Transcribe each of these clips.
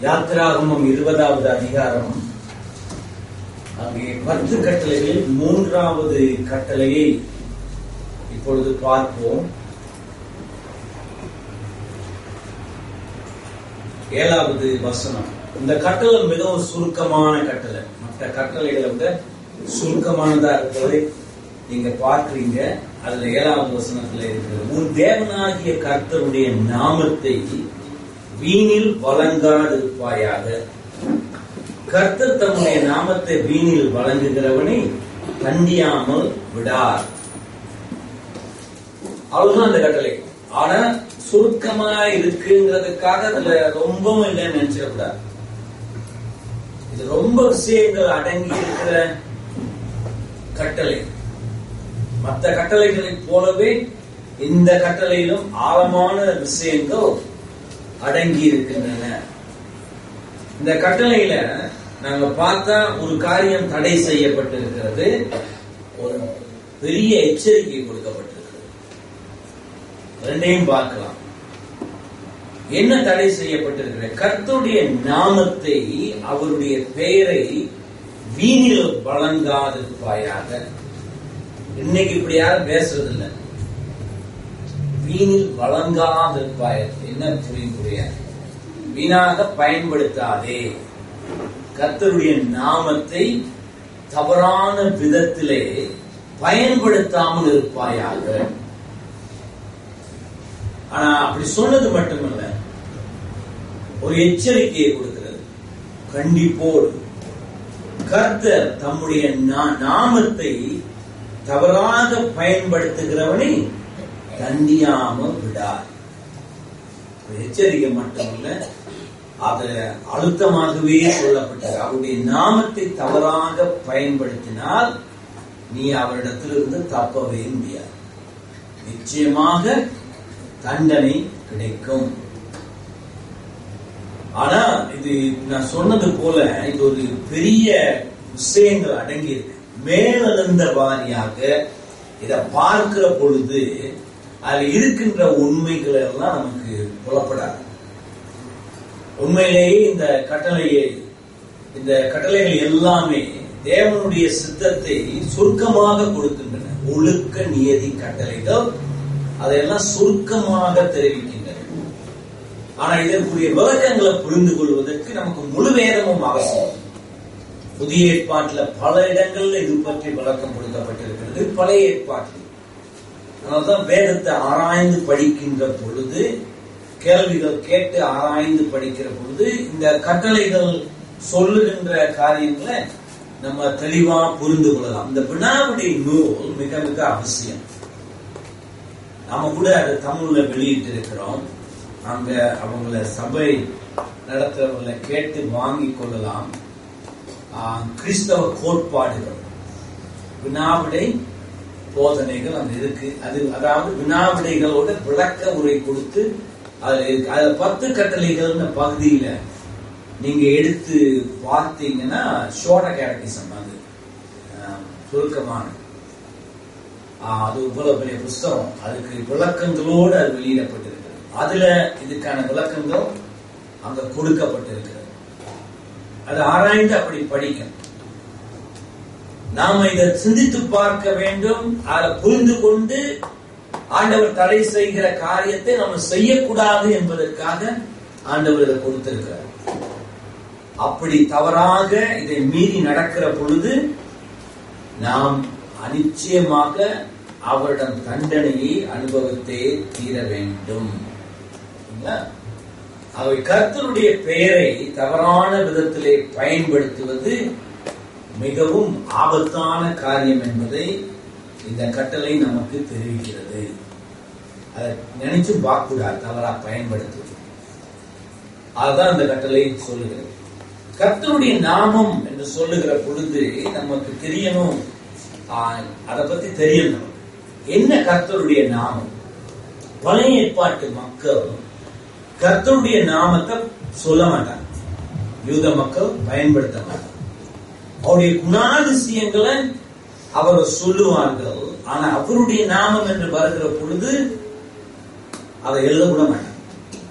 யாத்திராகமம் இருபதாவது அதிகாரம் அங்கே பத்து கட்டளைகளில் மூன்றாவது கட்டளையை இப்பொழுது பார்ப்போம் ஏழாவது வசனம் இந்த கட்டளை மிகவும் சுருக்கமான கட்டளை மற்ற கட்டளைகளை விட சுருக்கமானதா இருக்கிறதை நீங்க பார்க்கிறீங்க அதுல ஏழாவது வசனத்துல இருக்கிறது உன் தேவனாகிய கர்த்தருடைய நாமத்தை வீணில் வழங்காதிருப்பாயாக கர்த்தர் தம்முடைய நாமத்தை வீணில் வழங்குகிறவனை தண்டியாமல் விடார் அவ்வளவுதான் அந்த கட்டளை ஆனா சுருக்கமா இருக்குங்கிறதுக்காக அதுல ரொம்பவும் இல்லைன்னு நினைச்சிடக்கூடாது இது ரொம்ப விஷயங்கள் அடங்கி இருக்கிற கட்டளை மற்ற கட்டளைகளைப் போலவே இந்த கட்டளையிலும் ஆழமான விஷயங்கள் அடங்கி இருக்கின்றன இந்த கட்டளையில நாங்க பார்த்தா ஒரு காரியம் தடை செய்யப்பட்டிருக்கிறது ஒரு பெரிய எச்சரிக்கை கொடுக்கப்பட்டிருக்கிறது ரெண்டையும் பார்க்கலாம் என்ன தடை செய்யப்பட்டிருக்கிறது கர்த்தருடைய நாமத்தை அவருடைய பெயரை வீணில் வழங்காதிருப்பாயாக இன்னைக்கு இப்படி யாரும் பேசுறது இல்ல வீணில் வழங்காதிருப்பாய என்ன புரியும் புரியாது வீணாக பயன்படுத்தாதே கர்த்தருடைய நாமத்தை தவறான விதத்திலே பயன்படுத்தாமல் இருப்பாயாக ஆனா அப்படி சொன்னது மட்டுமல்ல ஒரு எச்சரிக்கையை கொடுக்கிறது கண்டிப்போடு கர்த்தர் தம்முடைய நா- நாமத்தை தவறாக பயன்படுத்துகிறவனை தண்டியாமல் விடார் ஒரு எச்சரிக்கை மட்டுமல்ல அது அழுத்தமாகவே சொல்லப்பட்டது அவருடைய நாமத்தை தவறாக பயன்படுத்தினால் நீ அவரிடத்திலிருந்து தப்பவே முடியாது நிச்சயமாக தண்டனை கிடைக்கும் ஆனா இது நான் சொன்னது போல இது ஒரு பெரிய விஷயங்கள் அடங்கி இருக்கு மேலெழுந்த வாரியாக இத பார்க்கிற பொழுது அதுல இருக்கின்ற உண்மைகள் எல்லாம் நமக்கு புலப்படாது உண்மையிலேயே இந்த கட்டளையை இந்த கட்டளைகள் எல்லாமே தேவனுடைய சித்தத்தை சுருக்கமாக கொடுக்கின்றன ஒழுக்க நியதி கட்டளைகள் அதையெல்லாம் சுருக்கமாக தெரிவிக்கின்றன ஆனா இதற்குரிய விளக்கங்களை புரிந்து கொள்வதற்கு நமக்கு முழு வேதமும் அவசியம் புதிய ஏற்பாட்டுல பல இடங்கள்ல இது பற்றி விளக்கம் கொடுக்கப்பட்டிருக்கிறது பழைய ஏற்பாட்டில் அதனால்தான் வேதத்தை ஆராய்ந்து படிக்கின்ற பொழுது கேள்விகள் கேட்டு ஆராய்ந்து படிக்கிற பொழுது இந்த கட்டளைகள் சொல்லுகின்ற காரியங்களை நம்ம தெளிவா புரிந்து கொள்ளலாம் இந்த வினாவுடைய நூல் மிக மிக அவசியம் நாம கூட அதை தமிழ்ல வெளியிட்டு இருக்கிறோம் அங்க அவங்கள சபை நடத்துறவங்களை கேட்டு வாங்கி கொள்ளலாம் ஆஹ், கிறிஸ்தவ கோட்பாடுகள் வினாவிடை போதனைகள் அங்க இருக்கு அது அதாவது வினாவிடைகளோட விளக்க உரை கொடுத்து அதுல இருக்கு அதுல பத்து கட்டளைகள்னு பகுதியில நீங்க எடுத்து பார்த்தீங்கன்னா ஷோட கேரக்டிசம் அது ஆஹ், சுருக்கமான ஆஹ், அது இவ்வளவு பெரிய புஸ்தகம் அதுக்கு விளக்கங்களோடு அது வெளியிடப்பட்டிருக்கிறது அதுல இதுக்கான விளக்கங்கள் அங்க கொடுக்கப்பட்டிருக்கிறது அது ஆராய்ந்து அப்படி படிக்கணும் நாம இதை சிந்தித்து பார்க்க வேண்டும் அதை புரிந்து கொண்டு ஆண்டவர் தடை செய்கிற காரியத்தை நம்ம செய்யக்கூடாது என்பதற்காக ஆண்டவர் இதை கொடுத்திருக்கிறார் அப்படி தவறாக இதை மீறி நடக்கிற பொழுது நாம் அனிச்சயமாக அவரிடம் தண்டனையை அனுபவித்தே தீர வேண்டும் சரிங்களா? அவை கர்த்தருடைய பெயரை தவறான விதத்திலே பயன்படுத்துவது மிகவும் ஆபத்தான காரியம் என்பதை இந்த கட்டளை நமக்கு தெரிவிக்கிறது அதை நினைச்சு பார்க்கக்கூடாது தவறா பயன்படுத்துவது அதுதான் இந்த கட்டளை சொல்லுகிறது கர்த்தருடைய நாமம் என்று சொல்லுகிற பொழுது நமக்கு தெரியணும் ஆஹ், அதை பத்தி தெரியணும் என்ன கர்த்தருடைய நாமம் பழைய ஏற்பாட்டு மக்கள் கர்த்தருடைய நாமத்தை சொல்ல மாட்டாங்க யூத மக்கள் பயன்படுத்த மாட்டாங்க அவருடைய குணாதிசயங்களை அவர் சொல்லுவார்கள் ஆனா அவருடைய நாமம் என்று வருகிற பொழுது அதை எழுத கூட மாட்டாங்க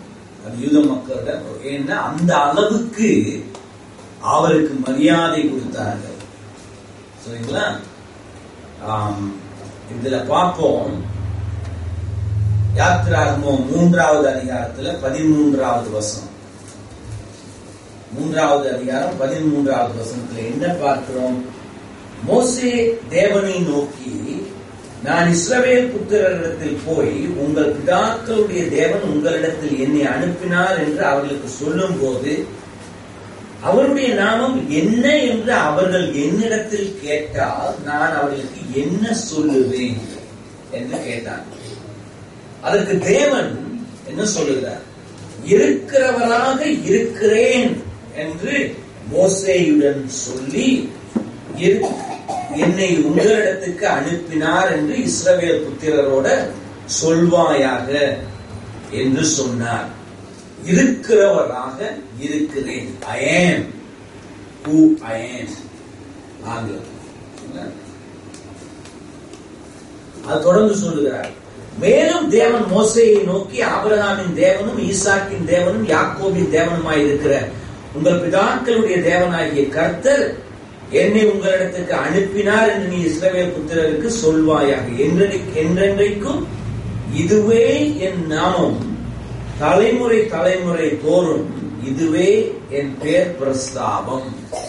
அது யூத மக்களிடம் ஏன்னா அந்த அளவுக்கு அவருக்கு மரியாதை கொடுத்தார்கள் சரிங்களா ஆம், இதுல பார்ப்போம் யாத்திராகமம் மூன்றாவது அதிகாரத்துல பதிமூன்றாவது வசனம் மூன்றாவது அதிகாரம் பதிமூன்றாவது வசனத்துல என்ன பார்க்கிறோம் மோசே தேவனை நோக்கி நான் இஸ்ரவேல் புத்திரரிடத்தில் போய் உங்கள் பிதாக்களுடைய தேவன் உங்களிடத்தில் என்னை அனுப்பினார் என்று அவர்களுக்கு சொல்லும் போது அவருடைய நாமம் என்ன என்று அவர்கள் என்னிடத்தில் கேட்டால் நான் அவர்களுக்கு என்ன சொல்லுவேன் என்று கேட்டான் அதற்கு தேவன் என்ன சொல்லுகிறார் இருக்கிறவராக இருக்கிறேன் என்று மோசேயுடன் சொல்லி இரு- என்னை உங்களிடத்துக்கு அனுப்பினார் என்று இஸ்ரவேல் புத்திரரோட சொல்வாயாக என்று சொன்னார் இருக்கிறவராக இருக்கிறேன் ஐ am who I am ஆங்கிலம் அது தொடர்ந்து சொல்லுகிறார் மேலும் தேவன் மோசேயை நோக்கி ஆபிரகாமின் தேவனும் ஈசாக்கின் தேவனும் யாக்கோபின் தேவனுமாய் இருக்கிற உங்கள் பிதாக்களுடைய தேவனாகிய கர்த்தர் என்னை உங்களிடத்துக்கு அனுப்பினார் என்று நீ இஸ்ரவேல் புத்திரருக்கு சொல்வாயாக என்றென்றை- என்றென்றைக்கும் இதுவே என் நாமம் தலைமுறை தலைமுறை தோறும் இதுவே என் பெயர் பிரஸ்தாபம்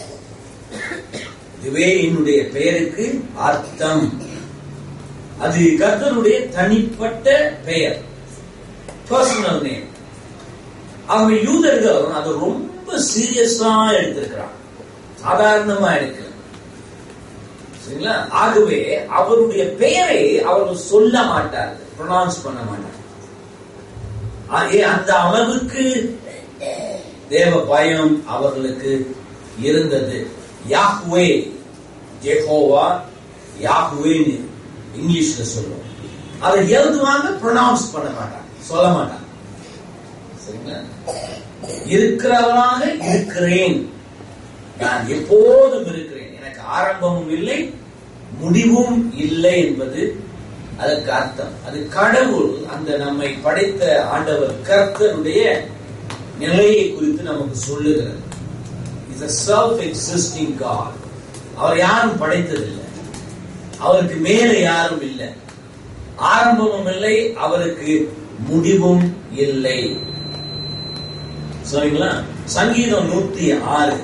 இதுவே என்னுடைய பெயருக்கு அர்த்தம் அது கர்த்தருடைய தனிப்பட்ட பெயர் பர்சனல் நேம் அவங்க யூதர்கள் அது ரொம்ப சீரியஸா எடுத்திருக்கிறாங்க சாதாரணமா எடுக்கல சரிங்களா ஆகவே அவருடைய பெயரை அவர்கள் சொல்ல மாட்டார்கள் ப்ரொனவுன்ஸ் பண்ண மாட்டார்கள் ஆகவே அந்த அளவுக்கு தேவ பயம் அவர்களுக்கு இருந்தது யாஹ்வே ஜெகோவா யாஹ்வேன்னு இங்கிலீஷ்ல சொல்லுவோம் அதை எழுதுவாங்க ப்ரொனவுன்ஸ் பண்ண மாட்டாங்க சொல்ல மாட்டாங்க சரிங்களா இருக்கிறவராக இருக்கிறேன் நான் எப்போதும் இருக்கிறேன் எனக்கு ஆரம்பமும் இல்லை முடிவும் இல்லை என்பது அதற்கு அர்த்தம் அது கடவுள் அந்த நம்மை படைத்த ஆண்டவர் கர்த்தருடைய நிலையை குறித்து நமக்கு சொல்லுகிறது is a self existing God அவர் யாரும் படைத்ததில்லை அவருக்கு மேலே யாரும் இல்லை ஆரம்பமும் இல்லை அவருக்கு முடிவும் இல்லை சரிங்களா சங்கீதம் நூத்தி ஆறு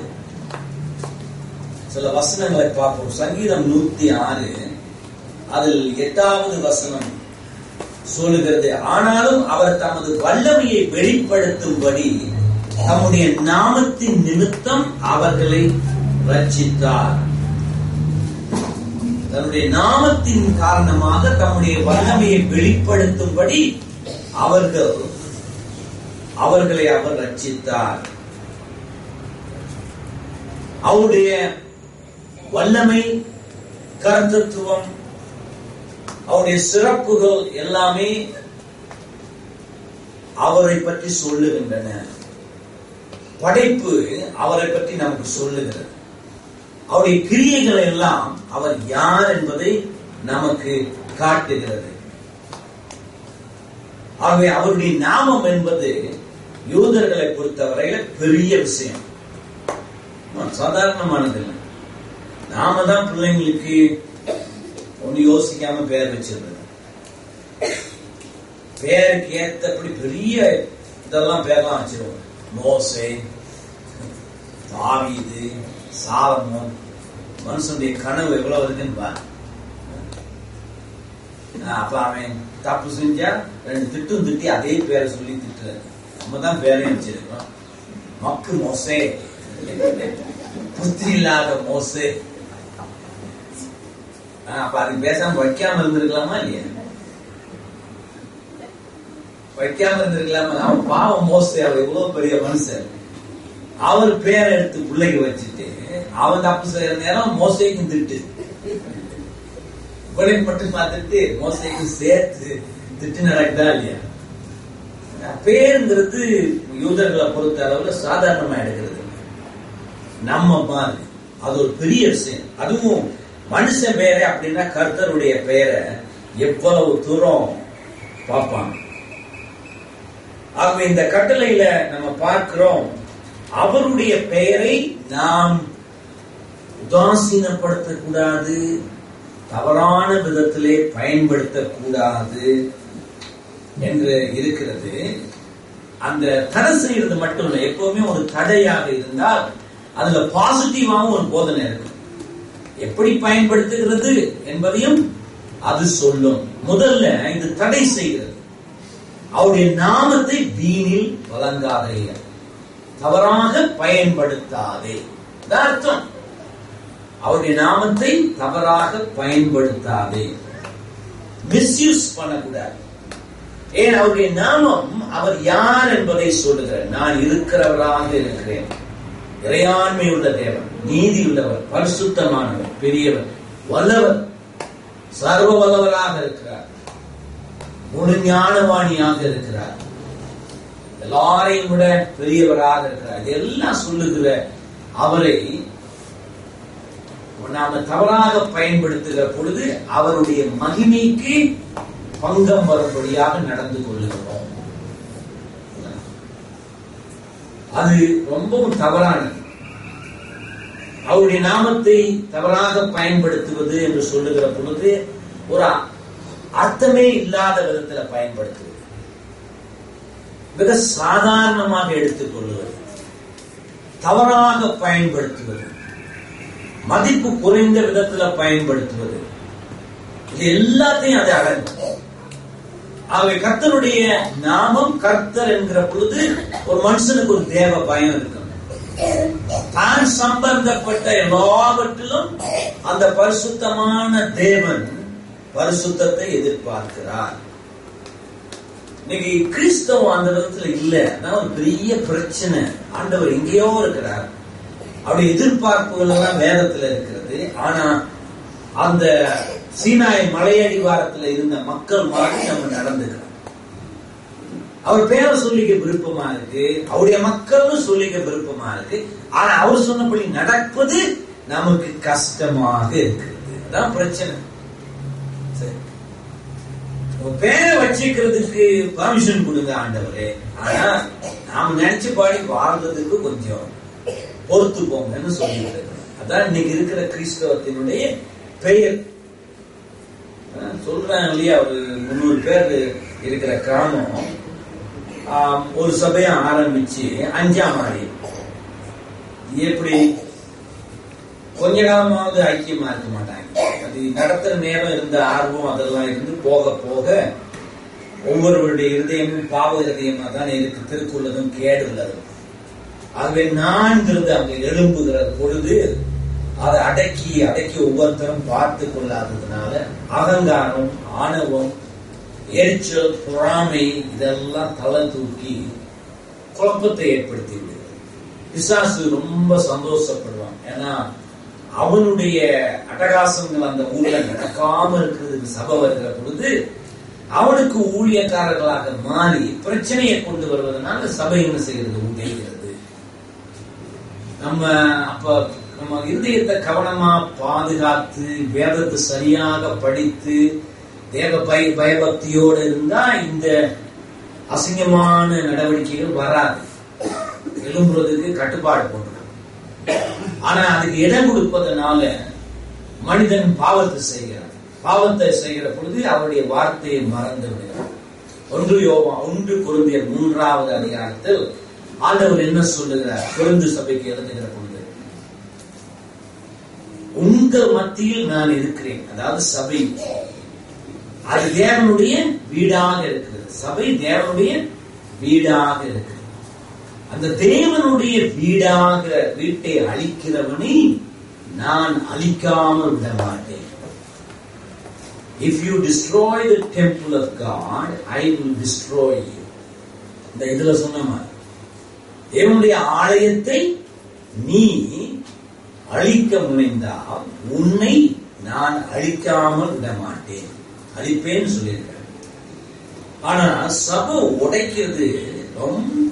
சில வசனங்களை பார்ப்போம் சங்கீதம் நூத்தி ஆறு அதில் எட்டாவது வசனம் சொல்லுகிறது ஆனாலும் அவர் தமது வல்லமையை வெளிப்படுத்தும்படி தம்முடைய நாமத்தின் நிமித்தம் அவர்களை ரட்சித்தார் தன்னுடைய நாமத்தின் காரணமாக தம்முடைய வல்லமையை வெளிப்படுத்தும்படி அவர்கள் அவர்களை அவர் ரட்சித்தார் அவருடைய வல்லமை கர்த்தத்துவம் அவருடைய சிறப்புகள் எல்லாமே அவரை பற்றி சொல்லுகின்றன படைப்பு அவரை பற்றி நமக்கு சொல்லுகிறது அவருடைய கிரியைகள் எல்லாம் அவர் யார் என்பதை நமக்கு காட்டுகிறது ஆகவே அவருடைய நாமம் என்பது யூதர்களை பொறுத்தவரையில பெரிய விஷயம் ஆமா, சாதாரணமானது இல்லை நாம தான் பிள்ளைங்களுக்கு ஒண்ணு யோசிக்காம பேர் வச்சிருந்தது பேருக்கு ஏத்தபடி பெரிய இதெல்லாம் பேர்லாம் வச்சிருவோம் மோசே தாவீது சாலமோன் மனுஷனுடைய கனவு எவ்வளவு இருக்குன்னு பாரு ஆஹ் அப்ப அவன் தப்பு செஞ்சா ரெண்டு திட்டும் திட்டி அதே பேரை சொல்லி திட்டுறாரு நம்ம தான் பேரையும் வச்சிருக்கோம் மக்கு மோசே புத்தி இல்லாத மோசே ஆஹ் அப்ப அதுக்கு பேசாம வைக்காம இருந்திருக்கலாமா இல்லையா வைக்காம இருந்திருக்கலாமா அவன் பாவம் மோசே அவர் எவ்வளவு பெரிய மனுஷன் அவர் பேரை எடுத்து பிள்ளைக்கு வச்சுட்டு அவன் தப்பு செய்யற நேரம் மோசைக்கும் திட்டு இவளையும் மட்டும் பார்த்துட்டு மோசைக்கும் சேர்த்து திட்டு நடக்குதா இல்லையா பேருங்கிறது யூதர்களை பொறுத்த அளவுல சாதாரணமா எடுக்கிறது நம்ம மாதிரி அது ஒரு பெரிய விஷயம் அதுவும் மனுஷன் பேரை அப்படின்னா கர்த்தருடைய பெயரை எவ்வளவு தூரம் பார்ப்பாங்க ஆகவே இந்த கட்டளையில நம்ம பார்க்கிறோம் அவருடைய பெயரை நாம் உதாசீனப்படுத்தக்கூடாது தவறான விதத்திலே பயன்படுத்தக்கூடாது என்று இருக்கிறது அந்த தடை செய்யறது மட்டும் இல்லை எப்பவுமே ஒரு தடையாக இருந்தால் அதுல பாசிட்டிவாகவும் ஒரு போதனை இருக்கு எப்படி பயன்படுத்துகிறது என்பதையும் அது சொல்லும் முதல்ல இது தடை செய்கிறது அவருடைய நாமத்தை வீணில் வழங்காதே தவறாக பயன்படுத்தாதே அதான் அர்த்தம் அவருடைய நாமத்தை தவறாக பயன்படுத்தாதே மிஸ்யூஸ் பண்ணக்கூடாது ஏன் அவருடைய நாமம் அவர் யார் என்பதை சொல்லுகிறார் நான் இருக்கிறவராக இருக்கிறேன் இறையாண்மை உள்ள தேவன் நீதி உள்ளவர் பரிசுத்தமானவர் பெரியவர் வல்லவர் சர்வ வல்லவராக இருக்கிறார் முழு ஞானவாணியாக இருக்கிறார் எல்லாரையும் விட பெரியவராக இருக்கிறார் இதெல்லாம் சொல்லுகிற அவரை நாம தவறாக பயன்படுத்துகிற பொழுது அவருடைய மகிமைக்கு பங்கம் வரும்படியாக நடந்து கொள்ளுகிறோம் அது ரொம்பவும் தவறானது அவருடைய நாமத்தை தவறாக பயன்படுத்துவது என்று சொல்லுகிற பொழுது ஒரு அர்த்தமே இல்லாத விதத்துல பயன்படுத்துவது மிக சாதாரணமாக எடுத்துக் கொள்ளுவது தவறாக பயன்படுத்துவது மதிப்பு குறைந்த விதத்துல பயன்படுத்துவது இது எல்லாத்தையும் அது அடங்கும் ஆகவே கர்த்தருடைய நாமம் கர்த்தர் என்கிற பொழுது ஒரு மனுஷனுக்கு ஒரு தேவ பயம் இருக்கும் தான் சம்பந்தப்பட்ட எல்லாவற்றிலும் அந்த பரிசுத்தமான தேவன் பரிசுத்தத்தை எதிர்பார்க்கிறார் இன்னைக்கு கிறிஸ்தவம் அந்த விதத்துல இல்ல அதான் ஒரு பெரிய பிரச்சனை ஆண்டவர் எங்கேயோ இருக்கிறார் அவருடைய எதிர்பார்ப்புகள் எல்லாம் வேதத்துல இருக்கிறது ஆனா அந்த சீனாய் மலையடிவாரத்துல இருந்த மக்கள் மாதிரி நம்ம நடந்துக்கிறோம் அவர் பேரை சொல்லிக்க விருப்பமா இருக்கு அவருடைய மக்கள்னு சொல்லிக்க விருப்பமா இருக்கு ஆனா அவர் சொன்னபடி நடப்பது நமக்கு கஷ்டமாக இருக்கிறது அதான் பிரச்சனை சரி உங்க பேரை வச்சுக்கிறதுக்கு பர்மிஷன் கொடுங்க ஆண்டவரே ஆனா நாம நினைச்சு பாடி வாழ்றதுக்கு கொஞ்சம் பொறுத்து போங்கன்னு சொல்லிட்டு அதான் இன்னைக்கு இருக்கிற கிறிஸ்தவத்தினுடைய பெயர் சொல்றேன் இல்லையா ஒரு முந்நூறு பேர் இருக்கிற கிராமம் ஒரு சபையை ஆரம்பிச்சு அஞ்சாம் ஆடி எப்படி கொஞ்ச காலமாவது ஐக்கியமா இருக்க மாட்டாங்க அது நடத்துற நேரம் இருந்த ஆர்வம் அதெல்லாம் இருந்து போக போக ஒவ்வொருவருடைய இருதயமும் பாவ இருதயமா தான் இருக்கு திருக்குள்ளதும் கேடு உள்ளதும் ஆகவே நான்கிறது அங்க எழும்புகிற பொழுது அதை அடக்கி அடக்கி ஒவ்வொருத்தரும் பார்த்து கொள்ளாததுனால அகங்காரம் ஆணவம் எரிச்சல் பொறாமை இதெல்லாம் தலை தூக்கி குழப்பத்தை ஏற்படுத்தி விடுகிறது பிசாசு ரொம்ப சந்தோஷப்படுவான் ஏன்னா அவனுடைய அட்டகாசங்கள் அந்த ஊர்ல நடக்காம இருக்கிறதுக்கு சபை வருகிற பொழுது அவனுக்கு ஊழியக்காரர்களாக மாறி பிரச்சனையை கொண்டு வருவதனால சபை என்ன செய்கிறது உடைகிறது நம்ம அப்ப நம்ம இருதயத்தை கவனமா பாதுகாத்து வேதத்தை சரியாக படித்து தேவ பய பயபக்தியோடு இருந்தா இந்த அசிங்கமான நடவடிக்கைகள் வராது எழும்புறதுக்கு கட்டுப்பாடு போட்டுரும் ஆனா அதுக்கு இடம் கொடுப்பதனால மனிதன் பாவத்தை செய்கிறான் பாவத்தை செய்கிற பொழுது அவருடைய வார்த்தையை மறந்து விடுகிறான் ஒன்று யோவா ஒன்று குருந்தியர் மூன்றாவது அதிகாரத்தில் ஆண்டவர் என்ன சொல்லுகிறார் குருந்து சபைக்கு எழுதுகிற பொழுது உங்கள் மத்தியில் நான் இருக்கிறேன் அதாவது சபை அது தேவனுடைய வீடாக இருக்கிறது சபை தேவனுடைய வீடாக இருக்கிறது அந்த தேவனுடைய வீடாக வீட்டை அழிக்கிறவனை நான் அழிக்காமல் விட மாட்டேன் if you destroy the temple of God I will destroy you இந்த இதுல சொன்ன மாதிரி தேவனுடைய ஆலயத்தை நீ அழிக்க முனைந்தால் உன்னை நான் அழிக்காமல் விட மாட்டேன் அழிப்பேன்னு சொல்லியிருக்கிறேன் ஆனா சபை உடைக்கிறது ரொம்ப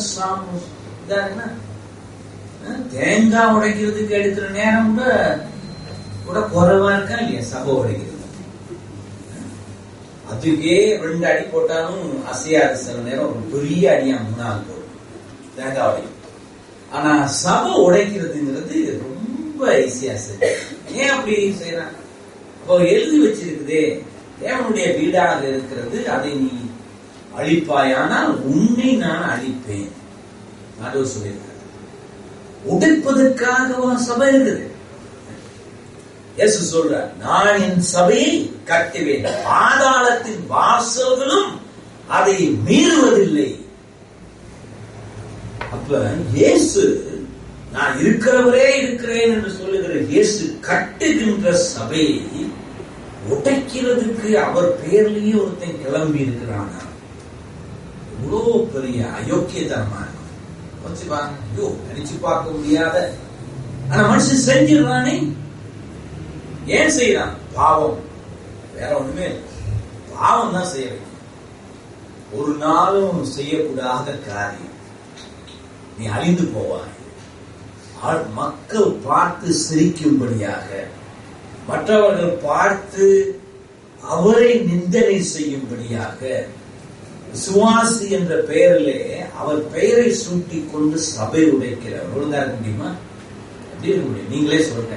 தேங்காய் உடைக்கிறதுக்கு எடுக்கிற நேரம் கூட கூட குறைவா இருக்கா இல்லையா சபை உடைக்கிறது அதுக்கே ரெண்டு அடி போட்டாலும் அசையாது சில நேரம் ஒரு பெரிய அடியா மூணாவது போடும் தேங்காய் அடி ஆனா சபை உடைக்கிறதுங்கிறது ரொம்ப ஈஸியா சரி ஏன் அப்படி செய்யறாங்க இப்போ எழுதி வச்சிருக்குதே தேவனுடைய வீடாக இருக்கிறது அதை நீ அழிப்பாயானால் உன்னை நான் அழிப்பேன் நடுவர் சொல்லியிருக்காரு உடைப்பதற்காகவா சபை இருக்குது இயேசு சொல்றார் நான் என் சபையை கட்டுவேன் பாதாளத்தின் வாசல்களும் அதை மீறுவதில்லை அப்ப இயேசு நான் இருக்கிறவரே இருக்கிறேன் என்று சொல்லுகிற இயேசு கட்டுகின்ற சபையை உடைக்கிறதுக்கு அவர் பெயர்லயே ஒருத்தன் கிளம்பி இருக்கிறானா இவ்வளோ பெரிய அயோக்கியத்தனமான வச்சு பாருங்க ஐயோ நினைச்சு பார்க்க முடியாத ஆனா மனுஷன் செஞ்சிடறானே ஏன் செய்யறான் பாவம் வேற ஒண்ணுமே இல்லை பாவம் தான் செய்ய வைக்கும் ஒரு நாளும் செய்யக்கூடாத காரியம் நீ அழிந்து போவாய் ஆள் மக்கள் பார்த்து சிரிக்கும்படியாக மற்றவர்கள் பார்த்து அவரை நிந்தனை செய்யும்படியாக சுவாசி என்ற பெயரிலே அவர் பெயரை சூட்டி கொண்டு சபை உடைக்கிறார் ஒழுங்கா இருக்க முடியுமா எப்படி இருக்க முடியும் நீங்களே சொல்லுங்க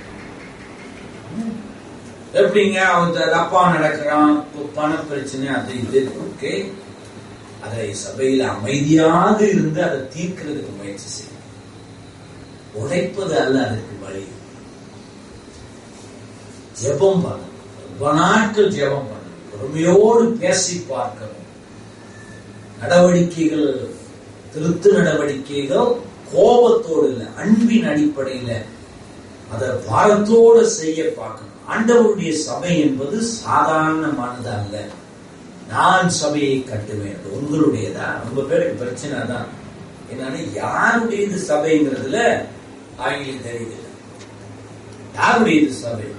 எப்படிங்க அவன் தப்பா நடக்கிறான் பண பிரச்சனை அது இது ஓகே அதை சபையில் அமைதியாக இருந்து அதை தீர்க்கிறதுக்கு முயற்சி செய்யும் உடைப்பது அல்ல அதுக்கு வழி ஜெபம் பண்ணணும் ரொம்ப நாட்கள் ஜெபம் பண்ணணும் பொறுமையோடு பேசி பார்க்கணும் நடவடிக்கைகள் திருத்து நடவடிக்கைகள் கோபத்தோடு இல்லை அன்பின் அடிப்படையில அதை பாரத்தோடு செய்ய பார்க்கணும் ஆண்டவருடைய சபை என்பது சாதாரணமானது அல்ல நான் சபையை கட்டுவேன் அது உங்களுடையதா ரொம்ப பேருக்கு பிரச்சனை தான் என்னன்னா யாருடையது சபைங்கிறதுல அவங்களுக்கு தெரியுது யாருடையது சபை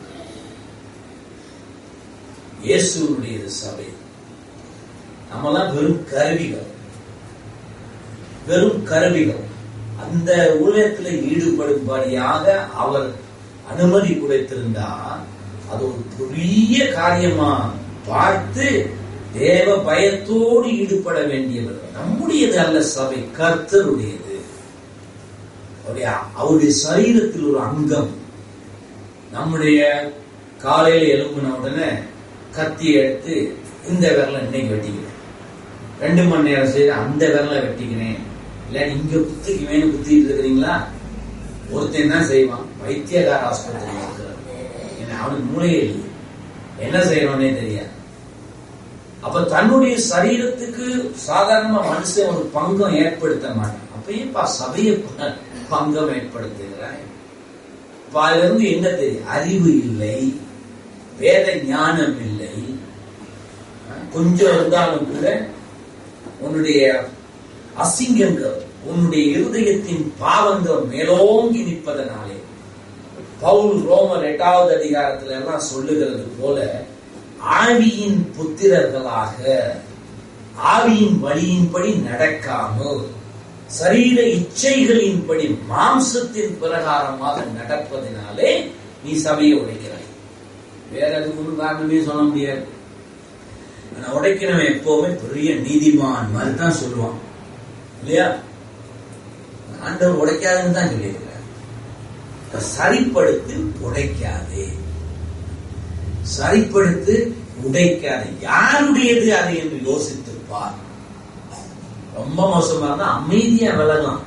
இயேசுனுடையது சபை நம்மலாம் வெறும் கருவிகள் வெறும் கருவிகள் அந்த ஊழியத்தில் ஈடுபடும்படியாக அவர் அனுமதி கொடுத்திருந்தா அது ஒரு பெரிய காரியமா பார்த்து தேவ பயத்தோடு ஈடுபட வேண்டியவர்கள் நம்முடையது அல்ல சபை கர்த்தருடையது அவருடைய அவருடைய சரீரத்தில் ஒரு அங்கம் நம்முடைய காலையில எழும்பின உடனே கத்தி எடுத்து இந்த விரல இன்னைக்கு வெட்டிக்கிறேன் ரெண்டு மணி நேரம் செய்து அந்த விரல வெட்டிக்கிறேன் இல்ல இங்க குத்திக்குவேன்னு குத்திட்டு இருக்கிறீங்களா ஒருத்தன் தான் செய்வான் வைத்தியகார ஆஸ்பத்திரி என்ன அவனுக்கு மூளையே இல்லை என்ன செய்யறோன்னே தெரியாது அப்ப தன்னுடைய சரீரத்துக்கு சாதாரணமா மனுஷன் ஒரு பங்கம் ஏற்படுத்த மாட்டான் அப்பயேப்பா சபையை பங்கம் ஏற்படுத்துகிறாய் இப்ப அதுல இருந்து என்ன தெரியும் அறிவு இல்லை வேத ஞானம் இல்லை கொஞ்சம் இருந்தாலும் கூட உன்னுடைய அசிங்கங்கள் உன்னுடைய இருதயத்தின் பாவங்கள் மேலோங்கி நிற்பதனாலே பவுல் ரோமர் எட்டாவது அதிகாரத்துல எல்லாம் சொல்லுகிறது போல ஆவியின் புத்திரர்களாக ஆவியின் வழியின்படி நடக்காமல் சரீர இச்சைகளின்படி மாம்சத்தின் பிரகாரமாக நடப்பதினாலே நீ சபையை உடைக்கிறாய் வேற அதுக்கு ஒன்றும் காரணமே சொல்ல முடியாது ஆனா உடைக்கிறவன் எப்பவுமே பெரிய நீதிமான் மாதிரி தான் சொல்லுவான் இல்லையா ஆண்டவர் உடைக்காதுன்னு தான் சொல்லியிருக்கிறார் சரிப்படுத்து உடைக்காதே சரிப்படுத்து உடைக்காதே யாருடையது அது என்று யோசித்திருப்பார் ரொம்ப மோசமா இருந்தா அமைதியா விலகலாம்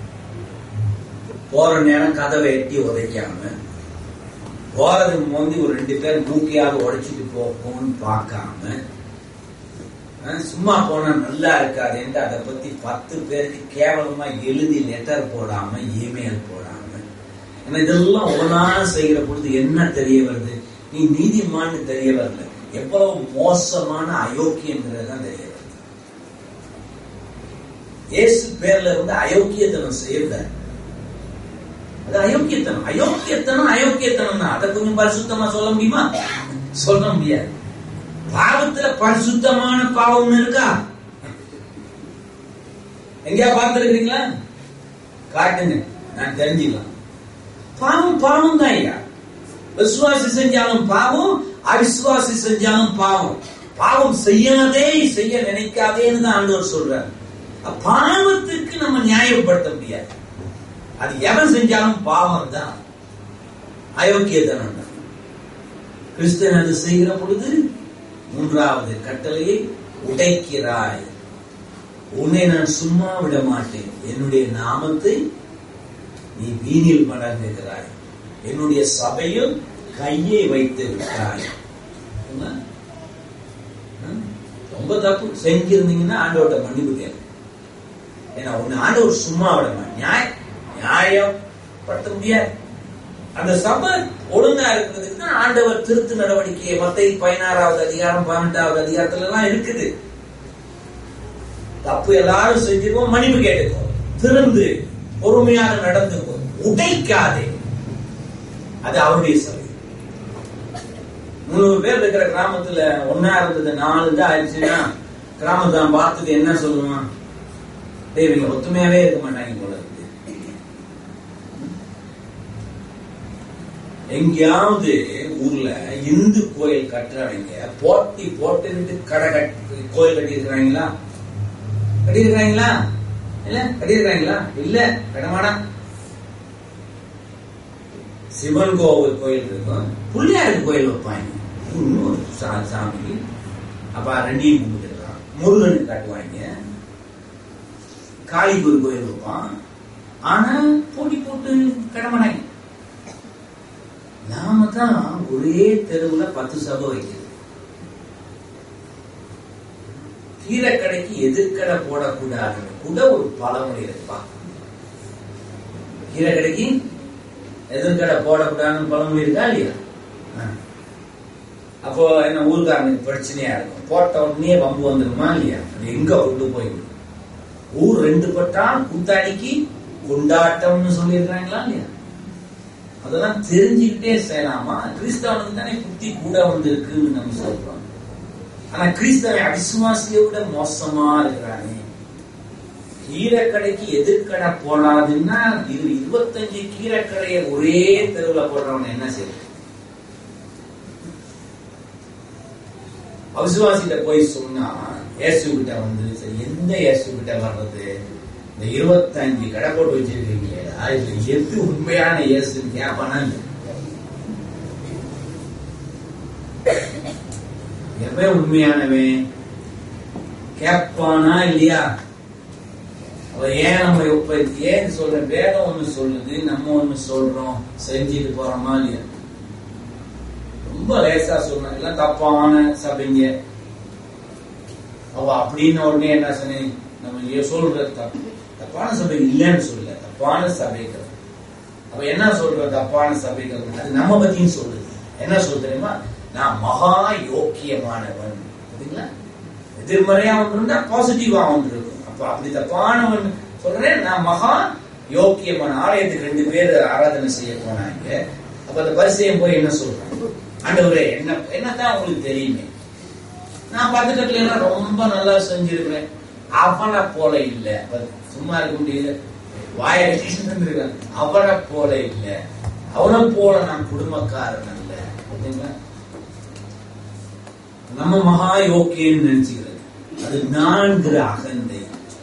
போற நேரம் கதவை எட்டி உதைக்காம போறதுக்கு முந்தி ஒரு ரெண்டு பேர் மூக்கையாக உடைச்சிட்டு போகும்னு பார்க்காம சும்மா போனா நல்லா இருக்காதுன்ட்டு அதை பத்தி பத்து பேருக்கு கேவலமா எழுதி லெட்டர் போடாம இமெயில் போடாம ஏன்னா இதெல்லாம் ஒன்னா செய்கிற பொழுது என்ன தெரிய வருது நீ நீதிமான்னு தெரிய வரல எவ்வளவு மோசமான அயோக்கியங்கிறது தான் தெரிய வருது இயேசு பேர்ல இருந்து அயோக்கியத்தனம் செய்யக்கூடாது அது அயோக்கியத்தனம் அயோக்கியத்தனம் அயோக்கியத்தனம் தான் அதை கொஞ்சம் பரிசுத்தமா சொல்ல முடியுமா சொல்ல முடியாது பாவத்துல பரிசுத்தமான பாவம் இருக்கா எங்கேயா பார்த்திருக்கீங்களா காட்டுங்க நான் தெரிஞ்சுக்கலாம் பாவம் பாவம் தான் ஐயா விசுவாசி செஞ்சாலும் பாவம் அவிசுவாசி செஞ்சாலும் பாவம் பாவம் செய்யாதே செய்ய நினைக்காதேன்னு தான் ஆண்டவர் சொல்றாரு பாவத்துக்கு நம்ம நியாயப்படுத்த முடியாது அது எவன் செஞ்சாலும் பாவம் தான் அயோக்கியத்தனம் தான் கிறிஸ்தன் அது செய்கிற பொழுது மூன்றாவது கட்டளையை உடைக்கிறாய் உன்னை நான் சும்மா விட மாட்டேன் என்னுடைய நாமத்தை நீ வீணில் மடங்குகிறாய் என்னுடைய சபையில் கையை வைத்து விட்டாய் என்ன? ம்? ரொம்ப தப்பு செஞ்சிருந்தீங்கன்னா ஆண்டவர்கிட்ட மன்னிப்பு கேட்க ஏன்னா உன்னை ஆண்டவர் சும்மா விட மாட்டேன் நியாயம் நியாயப்படுத்த முடியாது அந்த சபை ஒழுங்கா இருக்கிறதுக்கு தான் ஆண்டவர் திருத்து நடவடிக்கை மத்தை பதினாறாவது அதிகாரம் பதினெட்டாவது அதிகாரத்துல எல்லாம் இருக்குது தப்பு எல்லாரும் செஞ்சிருக்கோம் மன்னிப்பு கேட்டுக்கோ திருந்து பொறுமையாக நடந்துக்கோ உடைக்காதே அது அவருடைய சபை முந்நூறு பேர் இருக்கிற கிராமத்துல ஒன்னா இருந்தது நாலு தான் ஆயிடுச்சுன்னா கிராமத்தான் பார்த்துட்டு என்ன சொல்லுவான் டேய் இவங்க ஒத்துமையாவே இருக்க மாட்டாங்க போல இருக்கு எங்கேயாவது ஊர்ல இந்து கோயில் கட்டுறவங்க போட்டி போட்டுக்கிட்டு கடை கட்டி கோயில் கட்டி இருக்கிறாங்களா கட்டி இருக்கிறாங்களா இல்ல கட்டி இருக்கிறாங்களா இல்ல கடமாடா சிவன் கோவில் கோயில் இருக்கும் பிள்ளையாருக்கு கோயில் வைப்பாங்க இன்னொரு சா- சாமி அப்ப ரெண்டையும் கும்பிட்டுக்கலாம் முருகனுக்கு காட்டுவாங்க காளிக்கு ஒரு கோயில் வைப்பான் ஆனா போட்டி போட்டு கடமாடாங்க நாம தான் ஒரே தெருவுல பத்து சபை வைக்கிறது கீரைக்கடைக்கு எதிர்க்கடை போடக்கூடாதுன்னு கூட ஒரு பழமொழி இருப்பா கீரைக்கடைக்கு எதிர்க்கடை போடக்கூடாதுன்னு பழமொழி இருக்கா இல்லையா ஆ. அப்போ என்ன ஊர்காரனுக்கு பிரச்சனையா இருக்கும் போட்ட உடனே வம்பு வந்துருமா இல்லையா அது எங்க கொண்டு போய் விடும்? ஊர் ரெண்டு பட்டா கூத்தாடிக்கு கொண்டாட்டம்னு சொல்லியிருக்கிறாங்களா இல்லையா அதெல்லாம் தெரிஞ்சுக்கிட்டே செய்யலாமா கிறிஸ்தவனுக்கு தானே புத்தி கூட வந்திருக்குன்னு நம்ம சொல்றோம் ஆனா கிறிஸ்தவன் அவிசுவாசியை விட மோசமா இருக்கிறானே கீரைக்கடைக்கு எதிர்க்கடை போடாதுன்னா இது இருபத்தஞ்சு கீரைக்கடையை ஒரே தெருவுல போடுறவன் என்ன செய்யும் அவிசுவாசிட்ட போய் சொன்னா இயேசு கிட்ட வந்து சரி எந்த இயேசு கிட்ட வர்றது இந்த இருபத்தஞ்சு கடை போட்டு வச்சிருக்கீங்களே இதுல எது உண்மையான இயேசுன்னு கேட்பானா இல்லையா? எவன் உண்மையானவன் கேட்பானா இல்லையா அவ ஏன் நம்ம இப்ப ஏன் சொல்ற வேதம் ஒண்ணு சொல்லுது நம்ம ஒண்ணு சொல்றோம் செஞ்சுட்டு போறோமா இல்லையா ரொம்ப லேசா சொன்ன எல்லாம் தப்பான சபைங்க அவ அப்படின்னு உடனே என்ன சொன்னேன் நம்ம இங்க சொல்றது தப்பு தப்பான சபை இல்லைன்னு சொல்லல தப்பான சபைகள் அப்ப என்ன சொல்ற தப்பான சபைகள் அது நம்ம பத்தியும் சொல்லுது என்ன சொல்ல தெரியுமா நான் மகா யோக்கியமானவன் பாத்தீங்களா எதிர்மறையா ஒன்று பாசிட்டிவா ஒன்று இருக்கும் அப்ப அப்படி தப்பானவன் சொல்றேன் நான் மகா யோக்கியமான ஆலயத்துக்கு ரெண்டு பேர் ஆராதனை செய்ய போனாங்க அப்ப அந்த பரிசையம் போய் என்ன சொல்றான் ஆண்டவரே என்ன என்னத்தான் உங்களுக்கு தெரியுமே நான் பக்கத்துல எல்லாம் ரொம்ப நல்லா செஞ்சிருக்கிறேன் அவனை போல இல்ல அப்ப சும்மா இருக்க முடியல வாய இருக்கான் அவனை போல இல்ல அவனை போல நான் குடும்பக்காரன் அல்ல பாத்தீங்களா நம்ம மகா யோக்கியன்னு நினைச்சுக்கிறது அது நான்கிற அகந்தை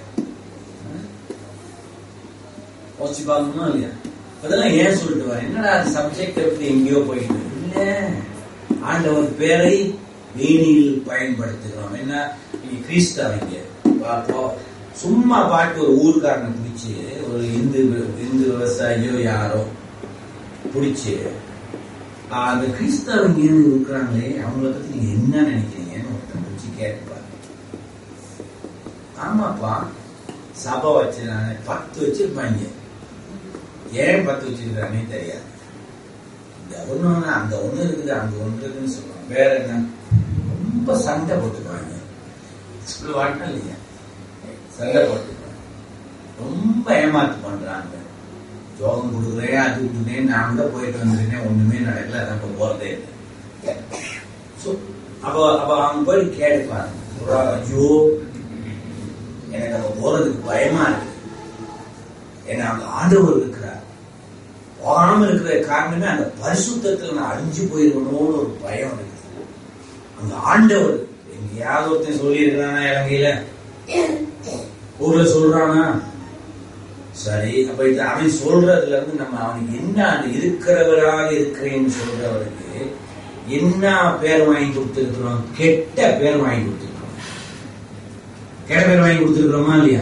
யோசிச்சு பார்க்கணுமா இல்லையா அதெல்லாம் ஏன் சொல்லிட்டு வரேன் என்னடா அது சப்ஜெக்ட் எப்படி எங்கேயோ போயிட்டு இல்ல ஆண்டவர் பேரை வீணில் பயன்படுத்துகிறோம் என்ன நீங்க கிறிஸ்தவங்க பாப்போ சும்மா பாட்டு ஒரு ஊர்க்காரனை பிடிச்சு ஒரு இந்து இந்து விவசாயியோ யாரோ பிடிச்சு ஆஹ், அந்த கிறிஸ்தவங்க இருக்கிறாங்களே அவங்கள பத்தி நீங்க என்ன நினைக்கிறீங்கன்னு ஒருத்தன் பிடிச்சி கேட்பாரு ஆமாப்பா சபை வச்சு நான் பத்து வச்சிருப்பாங்க ஏன் பத்து வச்சிருக்கானே தெரியாது இந்த ஒண்ணு ஒண்ணு அந்த ஒண்ணு இருக்குது அங்க ஒண்ணு இருக்குன்னு சொல்லுவாங்க வேற என்ன ரொம்ப சண்டை போட்டுக்குவாங்க ஸ்கூல் வாட்டம் இல்லையா சண்டை போட்டுக்குவாங்க ரொம்ப ஏமாத்து பண்றாங்க ஜோகம் கொடுக்குறேன் அது கொடுக்குறேன் நான் தான் போயிட்டு வந்துருக்கேன் ஒண்ணுமே நடக்கல அதான் இப்ப போறதே இல்லை So, அப்ப அப்ப அவங்க போய் கேட்டுப்பாங்க ஐயோ எனக்கு அங்க போறதுக்கு பயமா இருக்கு ஏன்னா அங்க ஆண்டவர் இருக்கிறார் போகாம இருக்கிற காரணமே அந்த பரிசுத்தத்துல நான் அழிஞ்சு போயிருக்கணும்னு ஒரு பயம் இருக்குது அங்க ஆண்டவர் எங்க எங்கேயாவது ஒருத்தன் சொல்லி இருக்கிறானா இலங்கையில ஊர்ல சொல்றானா சரி அப்ப இது அவன் சொல்றதுல இருந்து நம்ம அவனுக்கு என்ன அந்த இருக்கிறவராக இருக்கிறேன்னு சொல்றவருக்கு என்ன பேர் வாங்கி கொடுத்துருக்கிறோம் கெட்ட பேர் வாங்கி கொடுத்துருக்கிறோம் கெட்ட பேர் வாங்கி கொடுத்துருக்கிறோமா இல்லையா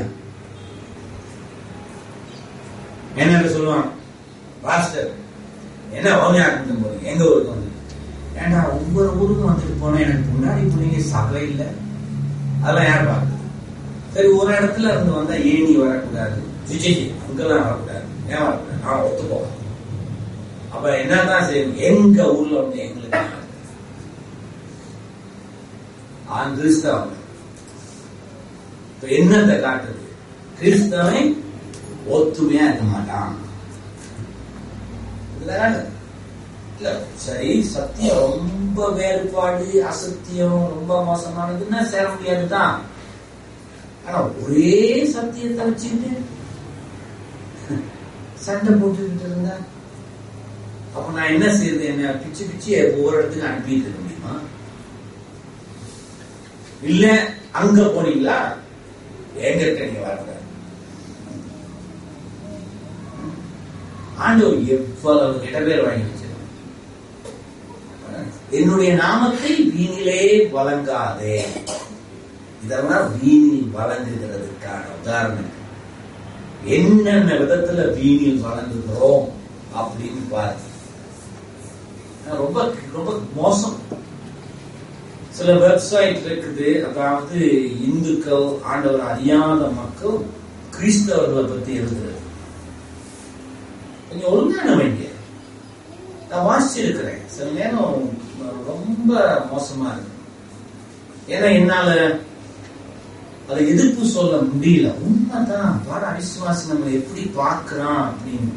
என்ன சொல்லுவான் பாஸ்டர் என்ன பவுனியாட்டம் போறீங்க எங்க ஊருக்கு வந்து ஏண்டா ஒவ்வொரு ஊருக்கும் வந்துட்டு போனா எனக்கு முன்னாடி பிள்ளைங்க சகலை இல்லை அதெல்லாம் யார் பார்க்குது சரி ஒரு இடத்துல இருந்து வந்தா ஏன் நீ வரக்கூடாது விஜய் அங்கெல்லாம் வரக்கூடாது ஏன் வரக்கூடாது நான் ஒத்து போவேன் அப்ப என்னதான் செய்யணும் எங்க ஊர்ல வந்து எங்களுக்கு ஆண் கிறிஸ்தவன் இப்ப என்னத்தை காட்டுறது கிறிஸ்தவன் ஒத்துமையா இருக்க மாட்டான் இதுதானே? இல்ல சரி சத்தியம் ரொம்ப வேறுபாடு அசத்தியம் ரொம்ப மோசமானதுன்னா சேர முடியாதுதான் ஆனா ஒரே சத்தியத்தை வச்சுக்கிட்டு சண்டை போட்டுக்கிட்டு இருந்தா அப்ப நான் என்ன செய்யறது என்ன பிச்சு பிச்சு ஒவ்வொரு இடத்துக்கு அனுப்பிட்டு இருக்க முடியுமா இல்ல அங்க போனீங்களா எங்க இருக்க நீங்க வரக்கூடாது ஆண்டவர் எவ்வளவு கிட்ட பேர் வாங்கி வச்சிருக்காங்க என்னுடைய நாமத்தை வீணிலே வழங்காதே இதெல்லாம் வீணில் வழங்குகிறதுக்கான உதாரணம் என்னென்ன விதத்துல வீணில் வழங்குகிறோம் அப்படின்னு பாருங்க ரொம்ப ரொம்ப மோசம் சில வெப்சைட் இருக்குது அதாவது இந்துக்கள் ஆண்டவர் அறியாத மக்கள் கிறிஸ்தவர்களை பத்தி எழுதுறது கொஞ்சம் ஒழுங்கான வேண்டிய நான் வாசிச்சிருக்கிறேன் சில நேரம் ரொம்ப மோசமா இருக்கு ஏன்னா என்னால அதை எதிர்ப்பு சொல்ல முடியல உண்மைதான் பாட அவிசுவாசி நம்ம எப்படி பார்க்கிறான் அப்படின்னு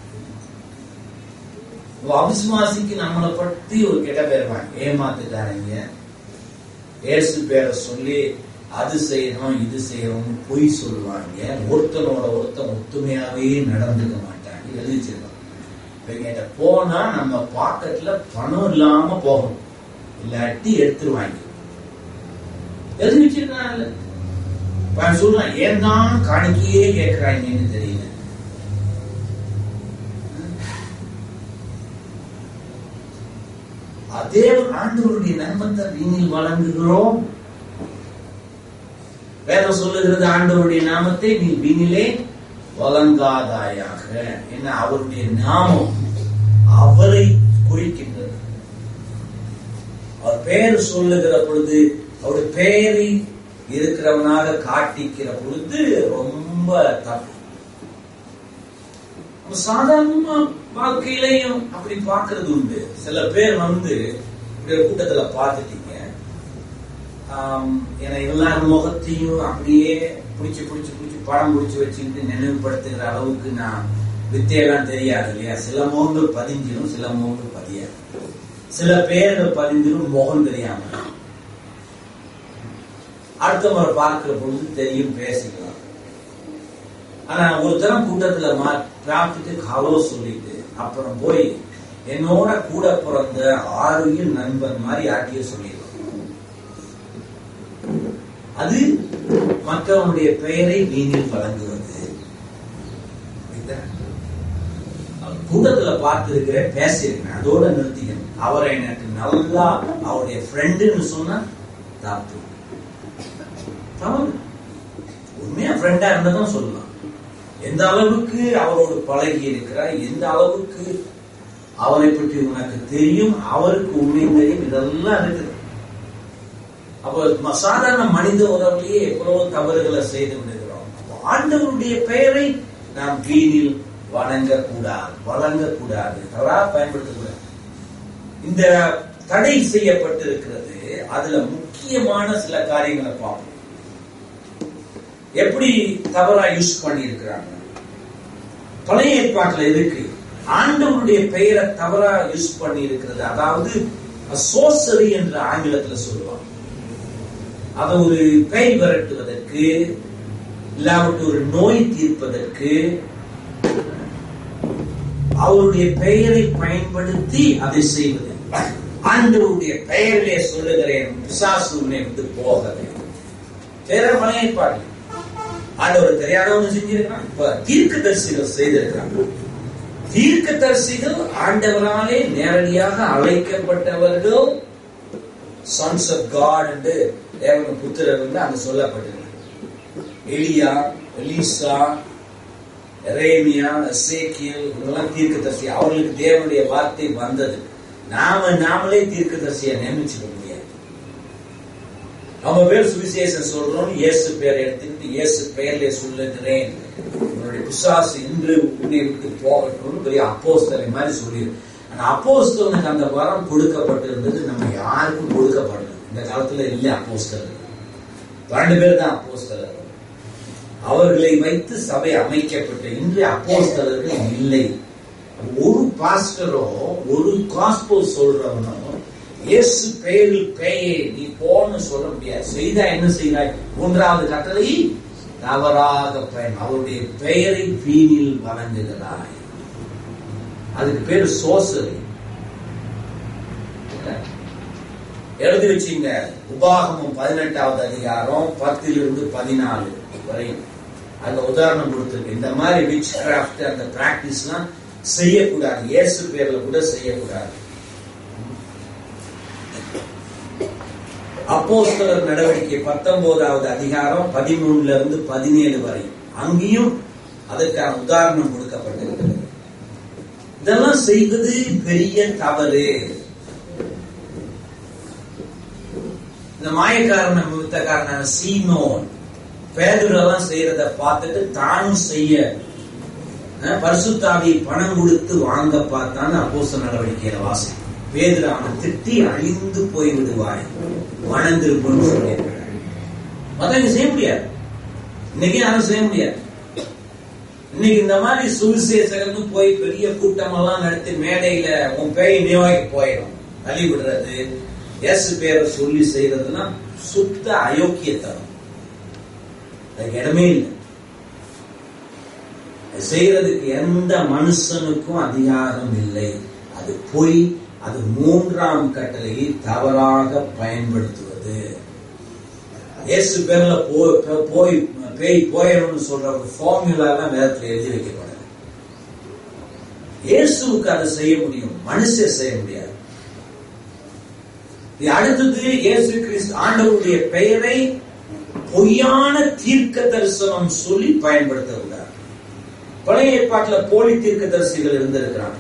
அவிசுவாசிக்கு நம்மளை பற்றி ஒரு கெட்ட பேர் வாங்க ஏமாத்துக்காரங்க ஏசு பேரை சொல்லி அது செய்யணும் இது செய்யணும் பொய் சொல்லுவாங்க ஒருத்தனோட ஒருத்தன் ஒத்துமையாவே நடந்துக்க மாட்டாங்க எழுதி வச்சிருக்காங்க இவங்கிட்ட போனா நம்ம பாக்கெட்ல பணம் இல்லாம போகணும் இல்லாட்டி எடுத்துருவாங்க எழுதி வச்சிருக்காங்கல்ல அவன் சொல்றான் ஏன் தான் காணிக்கையே கேட்கிறாங்கன்னு தெரியல அதே ஆண்டவருடைய நன்மத்தை வீணில் வழங்குகிறோம் வேதம் சொல்லுகிறது ஆண்டவருடைய நாமத்தை நீ வீணிலே வழங்காதாயாக என்ன அவருடைய நாமம் அவரை குறிக்கின்றது அவர் பெயர் சொல்லுகிற பொழுது அவருடைய பெயரை இருக்கிறவனாக காட்டிக்கிற பொழுது ரொம்ப தப்பு சாதாரண வாழ்க்கையிலையும் அப்படி பார்க்கறது உண்டு சில பேர் வந்து இப்படி ஒரு கூட்டத்துல பார்த்துட்டீங்க என எல்லார் முகத்தையும் அப்படியே பிடிச்சி பிடிச்சி பிடிச்சி படம் பிடிச்சி வச்சுக்கிட்டு நினைவுபடுத்துகிற அளவுக்கு நான் வித்தையெல்லாம் தெரியாது இல்லையா சில முகங்கள் பதிஞ்சிடும் சில முகங்கள் பதியாது சில பேர்கள் பதிஞ்சிடும் முகம் தெரியாம அடுத்த முறை பார்க்கிற பொழுது தெரியும் பேசிக்கலாம் ஆனா ஒரு தரம் கூட்டத்துல பார்த்துட்டு ஹலோ சொல்லிட்டு அப்புறம் போய் என்னோட கூட பிறந்த ஆறுயில் நண்பன் மாதிரி ஆட்டிய சொல்லிடுவோம் அது மற்றவனுடைய பெயரை வீணில் வழங்குவது கூட்டத்துல பார்த்திருக்கிற பேசியிருக்கிறேன் அதோட நிறுத்திக்கணும் அவரை எனக்கு நல்லா அவருடைய ஃப்ரெண்டுன்னு சொன்னா தப்பு தவறு உண்மையா ஃப்ரெண்டா இருந்ததான் சொல்லலாம் எந்த அளவுக்கு அவரோடு பழகி இருக்கிறார் எந்த அளவுக்கு அவரை பற்றி உனக்கு தெரியும் அவருக்கு உண்மை தெரியும் இதெல்லாம் இருக்குது அப்ப சாதாரண மனித உறவுலேயே எவ்வளவு தவறுகளை செய்து விடுகிறோம் ஆண்டவருடைய பெயரை நாம் வீணில் வணங்கக்கூடாது வழங்கக்கூடாது தவறா பயன்படுத்தக்கூடாது இந்த தடை செய்யப்பட்டிருக்கிறது அதுல முக்கியமான சில காரியங்களை பார்ப்போம் எப்படி தவறா யூஸ் பண்ணி இருக்கிறாங்க பழைய ஏற்பாட்டுல இருக்கு ஆண்டவருடைய பெயரை தவறா யூஸ் பண்ணி இருக்கிறது அதாவது சோசரி என்ற ஆங்கிலத்துல சொல்லுவாங்க அதை ஒரு பேய் விரட்டுவதற்கு இல்லாவிட்டு ஒரு நோய் தீர்ப்பதற்கு அவருடைய பெயரை பயன்படுத்தி அதை செய்வது ஆண்டவருடைய பெயரிலே சொல்லுகிறேன் பிசாசு உன்னை விட்டு போக வேண்டும் வேற மலையை பாடல ஆண்டவர் தெரியாதவங்க செஞ்சிருக்கிறான் இப்ப தீர்க்க தரிசிகள் செய்திருக்கிறாங்க தீர்க்க தரிசிகள் ஆண்டவராலே நேரடியாக அழைக்கப்பட்டவர்கள் சன்ஸ் ஆஃப் காட் என்று தேவன புத்திரர் வந்து அங்க சொல்லப்பட்டிருக்கிறார் எலியா எலிசா எரேமியா எசேக்கியல் இவங்கெல்லாம் தீர்க்கதரிசி அவர்களுக்கு தேவனுடைய வார்த்தை வந்தது நாம நாமளே தீர்க்கதரிசியை நியமிச்சுக்க முடியாது நம்ம பேர் சுவிசேஷம் சொல்றோம் இயேசு பேர் எடுத்துக்கிட்டு இயேசு பெயர்ல சொல்லுகிறேன் உன்னுடைய பிசாசு இன்று உன்னை விட்டு போகட்டும்னு பெரிய அப்போஸ்தலை மாதிரி சொல்லிடு ஆனா அப்போஸ்தலனுக்கு அந்த வரம் கொடுக்கப்பட்டிருந்தது நம்ம யாருக்கும் கொடுக்கப்படல இந்த காலத்துல இல்ல அப்போஸ்தலர் பன்னெண்டு பேர் தான் அப்போஸ்தலர் அவர்களை வைத்து சபை அமைக்கப்பட்ட இன்று அப்போஸ்தலர்கள் இல்லை ஒரு பாஸ்டரோ ஒரு காஸ்போ சொல்றவனோ இயேசு பெயரில் பெயே நீ போன்னு சொல்ல முடியாது செய்தா என்ன செய்தாய் மூன்றாவது கட்டளை தவறாக பயன் அவருடைய பெயரை வீணில் வழங்குகிறாய் அதுக்கு பேரு சோசரி எழுதி வச்சீங்க உபாகமம் பதினெட்டாவது அதிகாரம் பத்திலிருந்து பதினாலு வரை அந்த உதாரணம் கொடுத்திருக்கு இந்த மாதிரி விச் கிராஃப்ட் அந்த பிராக்டிஸ்லாம் செய்யக்கூடாது இயேசு பேர்ல கூட செய்யக்கூடாது அப்போஸ்தலர் நடவடிக்கை பத்தொன்பதாவது அதிகாரம் பதிமூணுல இருந்து பதினேழு வரை அங்கேயும் அதற்கான உதாரணம் கொடுக்கப்பட்டிருக்கிறது இதெல்லாம் செய்வது பெரிய தவறு இந்த மாயக்காரன வித்தக்காரன சீமோன் பேதுரெல்லாம் செய்யறத பார்த்துட்டு தானும் செய்ய அஹ், பரிசுத்தாவி பணம் கொடுத்து வாங்க பார்த்தான்னு அப்போஸ்தல நடவடிக்கையில வாசி பேதுரு அவனை திட்டி அழிந்து போய் விடுவாய் மனம் திருப்புன்னு சொல்லியிருக்கிறார் மத்தவங்க செய்ய முடியாது இன்னைக்கு யாரும் செய்ய முடியாது இன்னைக்கு இந்த மாதிரி சுவிசேஷகர்னு போய் பெரிய கூட்டம் எல்லாம் நடத்தி மேடையில உன் பேய் நியோய்க்கு போயிடும் தள்ளி விடுறது இயேசு பேரை சொல்லி செய்யறதுலாம் சுத்த அயோக்கியத்தனம் அதுக்கு இடமே இல்லை அது செய்யறதுக்கு எந்த மனுஷனுக்கும் அதிகாரம் இல்லை அது பொய் அது மூன்றாம் கட்டளையை தவறாக பயன்படுத்துவது இயேசு பேர்ல போ- போ- போய் பேய் போயிடும்னு சொல்ற ஒரு ஃபார்முலா எல்லாம் வேதத்துல எழுதி வைக்கப்படல இயேசுவுக்கு அதை செய்ய முடியும் மனுஷன் செய்ய முடியாது இது அடுத்தது இயேசு கிறிஸ்து ஆண்டவருடைய பெயரை பொய்யான தீர்க்க தரிசனம் சொல்லி பயன்படுத்தக்கூடாது பழைய ஏற்பாட்டுல போலி தீர்க்க தரிசிகள் இருந்திருக்கிறாங்க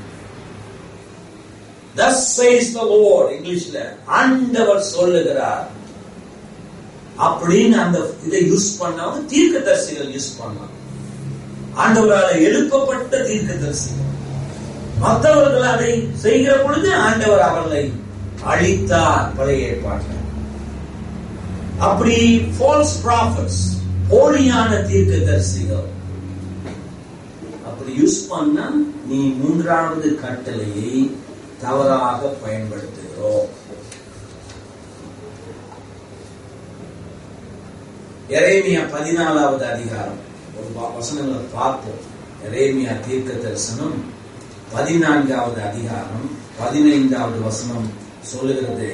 Thus says the Lord இங்கிலீஷ்ல ஆண்டவர் சொல்லுகிறார் அப்படின்னு அந்த இதை யூஸ் பண்ணாம தீர்க்க தரிசிகள் யூஸ் பண்ணாங்க ஆண்டவரால் எழுப்பப்பட்ட தீர்க்க தரிசிகள் மற்றவர்கள் அதை செய்கிற பொழுது ஆண்டவர் அவர்களை அழித்தார் பழைய ஏற்பாட்டில் அப்படி ஃபால்ஸ் ப்ராஃபட்ஸ் போலியான தீர்க்க தரிசிகள் அப்படி யூஸ் பண்ணா நீ மூன்றாவது கட்டளையை தவறாக பயன்படுத்துகிறோம் எரேமியா பதினாலாவது அதிகாரம் ஒரு வ- வசனங்களை பார்ப்போம் எரேமியா தீர்க்க தரிசனம் பதினான்காவது அதிகாரம் பதினைந்தாவது வசனம் சொல்லுகிறது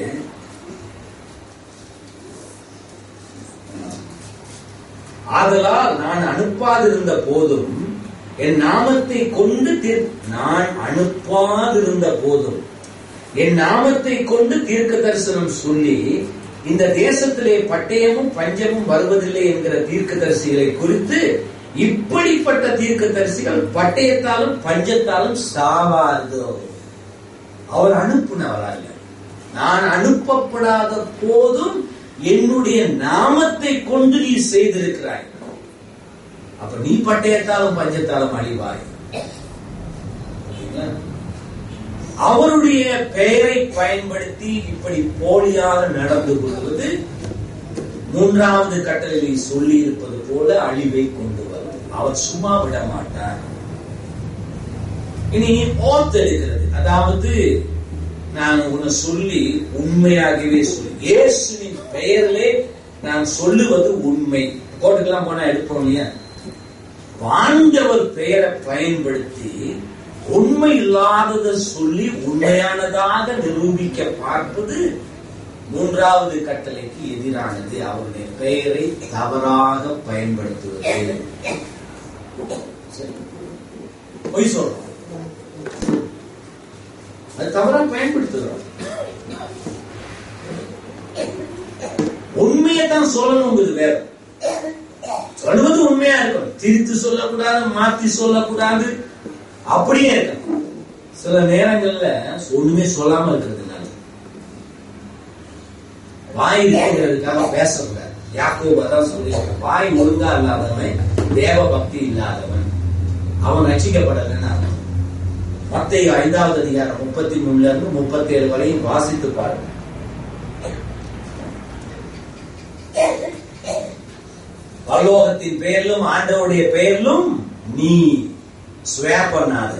ஆதலால் நான் அனுப்பாதிருந்த போதும் என் நாமத்தை கொண்டு தீர் நான் அனுப்பாதிருந்த போதும் என் நாமத்தை கொண்டு தீர்க்க தரிசனம் சொல்லி இந்த தேசத்திலே பட்டயமும் பஞ்சமும் வருவதில்லை என்கிற தீர்க்கதரிசிகளை குறித்து இப்படிப்பட்ட தீர்க்கதரிசிகள் பட்டயத்தாலும் பஞ்சத்தாலும் சாவாதோ அவர் அனுப்புனவரா இல்ல நான் அனுப்பப்படாத போதும் என்னுடைய நாமத்தை கொண்டு நீ செய்திருக்கிறாய் அப்ப நீ பட்டயத்தாலும் பஞ்சத்தாலும் அழிவாய் ஓகேங்களா? அவருடைய பெயரை பயன்படுத்தி இப்படி போலியாக நடந்து கொள்வது மூன்றாவது கட்டளையை சொல்லி இருப்பது போல அழிவை கொண்டு வரும் அவர் சும்மா விட மாட்டார் இனி ஓத்தெடுக்கிறது அதாவது நான் உன்னை சொல்லி உண்மையாகவே சொல்லி இயேசுவின் பெயரிலே நான் சொல்லுவது உண்மை கோர்ட்டுக்கெல்லாம் போனா எடுப்போம் இல்லையா ஆண்டவர் பெயரை பயன்படுத்தி உண்மை இல்லாததை சொல்லி உண்மையானதாக நிரூபிக்க பார்ப்பது மூன்றாவது கட்டளைக்கு எதிரானது அவருடைய பெயரை தவறாக பயன்படுத்துவது சரி. பொய் சொல்றோம் அது தவறா பயன்படுத்துகிறோம் உண்மையை தான் சொல்லணுங்கிறது வேற சொல்வது உண்மையா இருக்கணும் திரித்து சொல்லக்கூடாது மாத்தி சொல்லக்கூடாது அப்படியே இருக்கணும் சில நேரங்கள்ல ஒண்ணுமே சொல்லாம இருக்கிறது நல்லது வாய் இருக்கிறதுக்காக பேசக்கூடாது யாக்கோபு அதான் சொல்லியிருக்கான் வாய் ஒழுங்கா இல்லாதவன் தேவ பக்தி இல்லாதவன் அவன் ரட்சிக்கப்படலைன்னு அர்த்தம் மத்திய ஐந்தாவது அதிகாரம் முப்பத்தி மூணுல இருந்து முப்பத்தி ஏழு வரையும் வாசித்து பாருங்க பரலோகத்தின் பெயரிலும் ஆண்டவருடைய பெயரிலும் நீ ஸ்வேர் பண்ணாத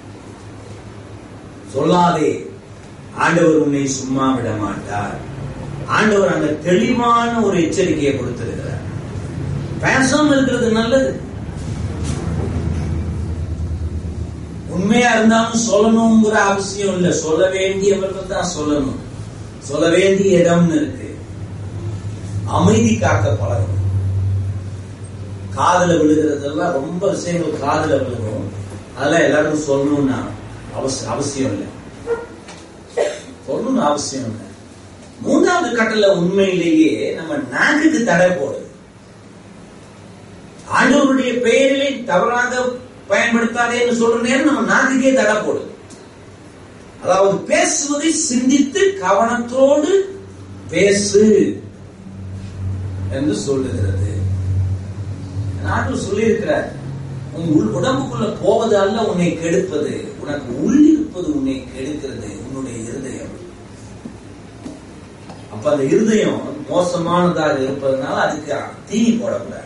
சொல்லாதே ஆண்டவர் உன்னை சும்மா விட மாட்டார் ஆண்டவர் அங்க தெளிவான ஒரு எச்சரிக்கையை கொடுத்திருக்கிறார் பேசாம இருக்கிறது நல்லது உண்மையா இருந்தாலும் சொல்லணுங்கிற அவசியம் இல்ல சொல்ல வேண்டியவர்கள் தான் சொல்லணும் சொல்ல வேண்டிய இடம்னு இருக்கு அமைதி காக்க பழகணும் காதுல விழுகிறதெல்லாம் ரொம்ப விஷயங்கள் காதுல விழுகும் அதெல்லாம் எல்லாரும் சொல்லணும்னா அவசியம் அவசியம் இல்லை சொல்லணும்னு அவசியம் இல்லை மூன்றாவது கட்டளை உண்மையிலேயே நம்ம நாக்குக்கு தடை போடுது ஆண்டவருடைய பெயரிலே தவறாக பயன்படுத்தாதேன்னு சொல்ற நேரம் நம்ம நாக்குக்கே தடை போடுது அதாவது பேசுவதை சிந்தித்து கவனத்தோடு பேசு என்று சொல்லுகிறது நாட்டு சொல்லியிருக்கிறார் உன் உள் உடம்புக்குள்ள போவது அல்ல உன்னை கெடுப்பது உனக்கு உள்ளிருப்பது உன்னை கெடுக்கிறது உன்னுடைய இருதயம் அப்ப அந்த இருதயம் மோசமானதாக இருப்பதனால அதுக்கு தீனி போடக்கூடாது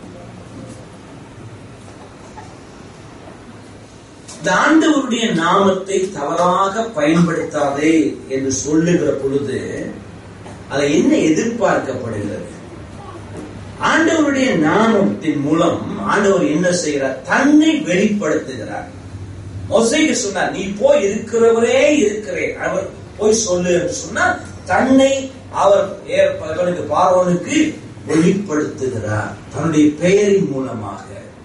இந்த ஆண்டவருடைய நாமத்தை தவறாக பயன்படுத்தாதே என்று சொல்லுகிற பொழுது அதை என்ன எதிர்பார்க்கப்படுகிறது ஆண்டவருடைய நாமத்தின் மூலம் ஆண்டவர் என்ன செய்கிறார் தன்னை வெளிப்படுத்துகிறார் மொசைக்கு சொன்னார் நீ போய் இருக்கிறவரே இருக்கிறேன் அவர் போய் சொல்லு என்று சொன்னார் தன்னை அவர் அவனுக்கு பார்வனுக்கு வெளிப்படுத்துகிறார் தன்னுடைய பெயரின் மூலமாக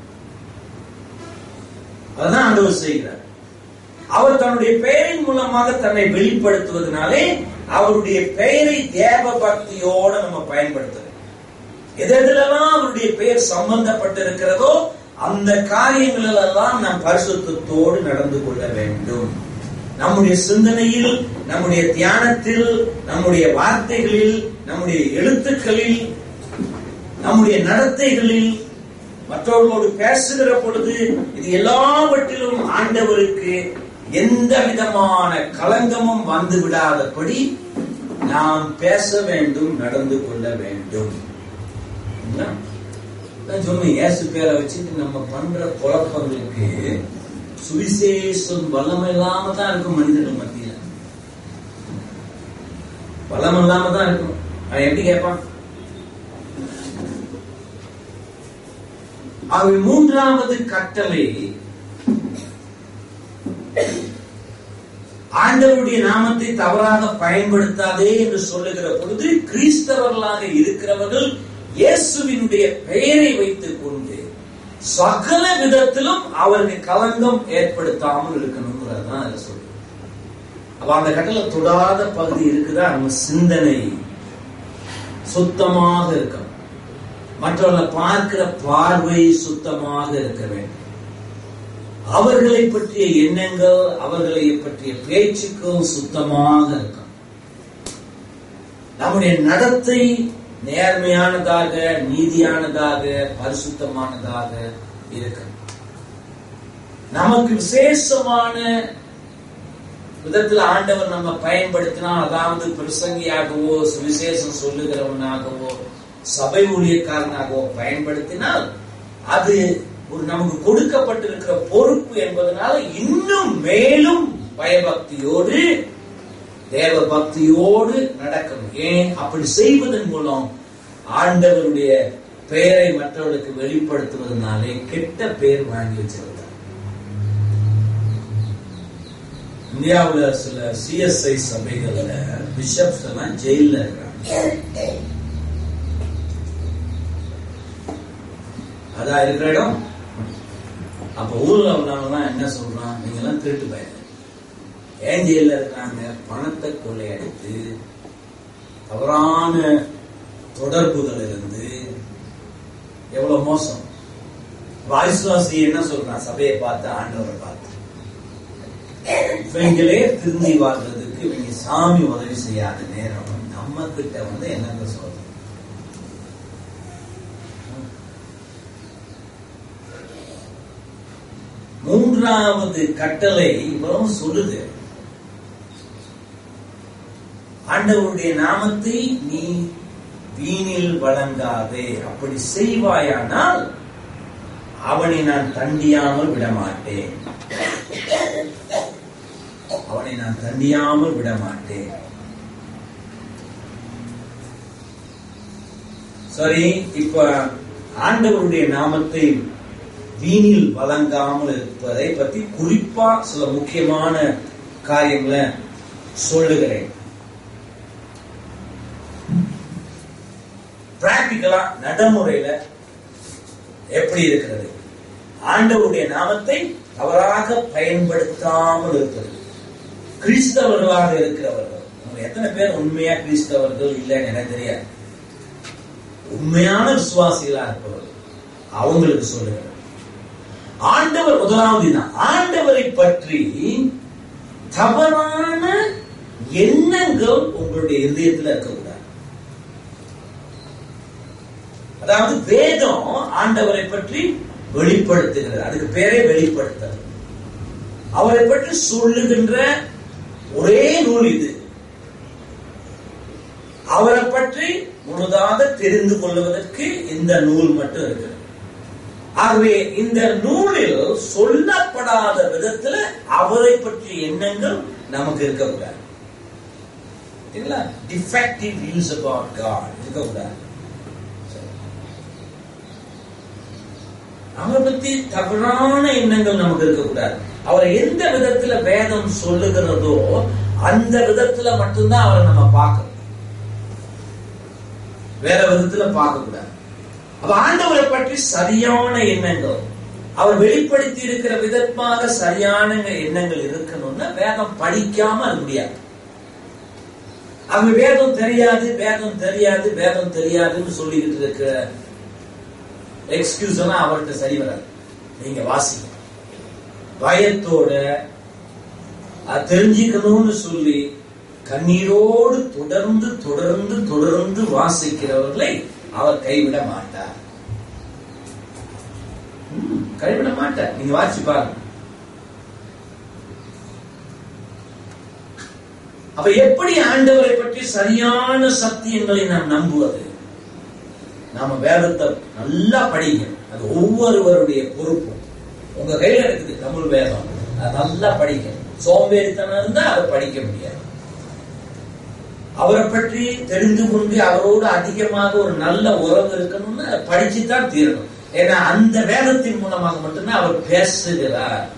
அதுதான் ஆண்டவர் செய்கிறார் அவர் தன்னுடைய பெயரின் மூலமாக தன்னை வெளிப்படுத்துவதனாலே அவருடைய பெயரை தேவ பக்தியோட நம்ம பயன்படுத்துறோம் எதெல்லாம் அவருடைய பெயர் சம்பந்தப்பட்டிருக்கிறதோ அந்த காரியங்கள் எல்லாம் நாம் பரிசுத்தத்தோடு நடந்து கொள்ள வேண்டும் நம்முடைய சிந்தனையில் நம்முடைய தியானத்தில் நம்முடைய வார்த்தைகளில் நம்முடைய எழுத்துக்களில் நம்முடைய நடத்தைகளில் மற்றவர்களோடு பேசுகிற பொழுது இது எல்லாவற்றிலும் ஆண்டவருக்கு எந்த விதமான களங்கமும் வந்து விடாதபடி நாம் பேச வேண்டும் நடந்து கொள்ள வேண்டும் சொன்னேன் இயேசு பேரை வச்சுட்டு நம்ம பண்ற குழப்பங்களுக்கு சுவிசேஷம் வல்லமை இல்லாம தான் இருக்கும் மனிதர்கள் மத்தியில வல்லம் இல்லாம தான் இருக்கும் அவன் எப்படி கேட்பான் அவன் மூன்றாவது கட்டளை ஆண்டவருடைய நாமத்தை தவறாக பயன்படுத்தாதே என்று சொல்லுகிற பொழுது கிறிஸ்தவர்களாக இருக்கிறவர்கள் இயேசுவினுடைய பெயரை வைத்துக் கொண்டு சகல விதத்திலும் அவருக்கு களங்கம் ஏற்படுத்தாமல் இருக்கணுங்கிறதுதான் அதுல சொல்லு அப்ப அந்த கட்டளை தொடாத பகுதி இருக்குதா நம்ம சிந்தனை சுத்தமாக இருக்கணும் மற்றவர்களை பார்க்கிற பார்வை சுத்தமாக இருக்க வேண்டும் அவர்களை பற்றிய எண்ணங்கள் அவர்களை பற்றிய பேச்சுக்கள் சுத்தமாக இருக்கும் நம்முடைய நடத்தை நேர்மையானதாக நீதியானதாக பரிசுத்தமானதாக இருக்கணும் நமக்கு விசேஷமான விதத்துல ஆண்டவர் நம்ம பயன்படுத்தினா அதாவது பிரசங்கியாகவோ சுவிசேஷம் சொல்லுகிறவனாகவோ சபை ஊழியக்காரனாகவோ பயன்படுத்தினால் அது ஒரு நமக்கு கொடுக்கப்பட்டிருக்கிற பொறுப்பு என்பதனால இன்னும் மேலும் பயபக்தியோடு தேவ பக்தியோடு நடக்கணும் ஏன் அப்படி செய்வதன் மூலம் ஆண்டவருடைய பெயரை மற்றவர்களுக்கு வெளிப்படுத்துவதனாலே கெட்ட பெயர் வாங்கி வச்சிருந்தார் இந்தியாவுல சில சிஎஸ்ஐ சபைகள்ல பிஷப்ஸ் எல்லாம் ஜெயில்ல இருக்காங்க அதான் இருக்கிற இடம் அப்ப ஊர்ல உள்ளவங்கலாம் என்ன சொல்றான் நீங்க எல்லாம் திருட்டு பயன் ஏன் ஜெயில இருக்காங்க பணத்தை கொள்ளையடித்து தவறான தொடர்புகள் இருந்து எவ்வளவு மோசம் வாய்ஸ்வாசி என்ன சொல்றான் சபையை பார்த்து ஆண்டவரை பார்த்து இவங்களே திருந்தி வாழ்றதுக்கு இவங்க சாமி உதவி செய்யாத நேரம் நம்ம கிட்ட வந்து என்னங்க சொல்றது மூன்றாவது கட்டளை இவ்வளவு சொல்லுது ஆண்டவருடைய நாமத்தை நீ வீணில் வழங்காதே அப்படி செய்வாயானால் அவனை நான் தண்டியாமல் விடமாட்டேன் அவனை நான் தண்டியாமல் விடமாட்டேன் சரி இப்ப ஆண்டவருடைய நாமத்தை வீணில் வழங்காமல் இருப்பதை பத்தி குறிப்பா சில முக்கியமான காரியங்களை சொல்லுகிறேன் பிராக்டிக்கலா நடைமுறையில எப்படி இருக்கிறது ஆண்டவருடைய நாமத்தை தவறாக பயன்படுத்தாமல் இருக்கிறது கிறிஸ்தவர்களாக இருக்கிறவர்கள் நம்ம எத்தனை பேர் உண்மையா கிறிஸ்தவர்கள் இல்லைன்னு எனக்கு தெரியாது உண்மையான விசுவாசிகளா இருப்பவர்கள் அவங்களுக்கு சொல்லுகிறேன் ஆண்டவர் முதலாவது தான் ஆண்டவரை பற்றி தவறான எண்ணங்கள் உங்களுடைய இதயத்தில் இருக்கக்கூடாது அதாவது வேதம் ஆண்டவரை பற்றி வெளிப்படுத்துகிறது அதுக்கு பேரே வெளிப்படுத்தல் அவரை பற்றி சொல்லுகின்ற ஒரே நூல் இது அவரை பற்றி முழுதாக தெரிந்து கொள்வதற்கு இந்த நூல் மட்டும் இருக்கு ஆகவே இந்த நூலில் சொல்லப்படாத விதத்துல அவரை பற்றிய எண்ணங்கள் நமக்கு இருக்கக்கூடாது டிஃபெக்டிவ் வியூஸ் அபவுட் காட் இருக்கக்கூடாது அவரை பத்தி தவறான எண்ணங்கள் நமக்கு இருக்கக்கூடாது அவரை எந்த விதத்துல வேதம் சொல்லுகிறதோ அந்த விதத்துல மட்டும்தான் அவரை நம்ம பார்க்கணும் வேற விதத்துல பார்க்க கூடாது அப்ப ஆண்டவரை பற்றி சரியான எண்ணங்கள் அவர் வெளிப்படுத்தி இருக்கிற விதமாக சரியான எண்ணங்கள் இருக்கணும்னா வேதம் படிக்காம அது முடியாது அவங்க வேதம் தெரியாது வேதம் தெரியாது வேதம் தெரியாதுன்னு சொல்லிக்கிட்டு இருக்கிற எக்ஸ்கியூஸ் எல்லாம் அவர்கிட்ட சரி வராது நீங்க வாசிங்க பயத்தோட அது தெரிஞ்சுக்கணும்னு சொல்லி கண்ணீரோடு தொடர்ந்து தொடர்ந்து தொடர்ந்து வாசிக்கிறவர்களை அவர் கைவிட மாட்டார் கைவிட மாட்டார் நீங்க வாசி பாருங்க அப்ப எப்படி ஆண்டவரை பற்றி சரியான சத்தியங்களை நாம் நம்புவது நாம வேதத்தை நல்லா படிங்க அது ஒவ்வொருவருடைய பொறுப்பும் உங்க கையில இருக்குது தமிழ் வேதம் அது நல்லா படிங்க சோம்பேறித்தனம் இருந்தா அதை படிக்க முடியாது அவரை பற்றி தெரிந்து கொண்டு அவரோடு அதிகமாக ஒரு நல்ல உறவு இருக்கணும்னு அதை படிச்சுதான் தீரணும் ஏன்னா அந்த வேதத்தின் மூலமாக மட்டும்தான் அவர் பேசுகிறார்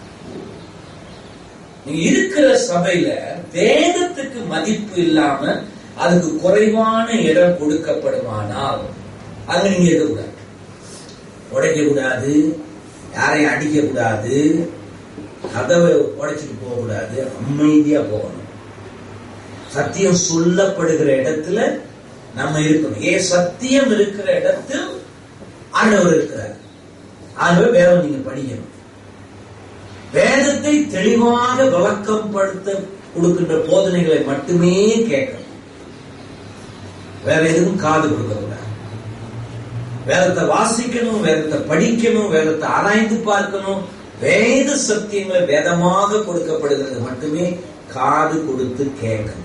நீங்க இருக்கிற சபையில வேதத்துக்கு மதிப்பு இல்லாம அதுக்கு குறைவான இடம் கொடுக்கப்படுமானால் அங்க நீங்க இருக்கக்கூடாது உடைக்க கூடாது யாரையும் அடிக்க கூடாது கதவை உடைச்சிட்டு போக கூடாது அமைதியா போகணும் சத்தியம் சொல்லப்படுகிற இடத்துல நம்ம இருக்கணும் ஏன் சத்தியம் இருக்கிற இடத்தில் ஆண்டவர் இருக்கிறார் ஆகவே வேதம் நீங்க படிக்கணும் வேதத்தை தெளிவாக விளக்கப்படுத்த கொடுக்கின்ற போதனைகளை மட்டுமே கேட்கணும் வேற எதுவும் காது கொடுக்க கூடாது வேதத்தை வாசிக்கணும் வேதத்தை படிக்கணும் வேதத்தை ஆராய்ந்து பார்க்கணும் வேத சத்தியங்களை வேதமாக கொடுக்கப்படுகிறது மட்டுமே காது கொடுத்து கேட்கணும்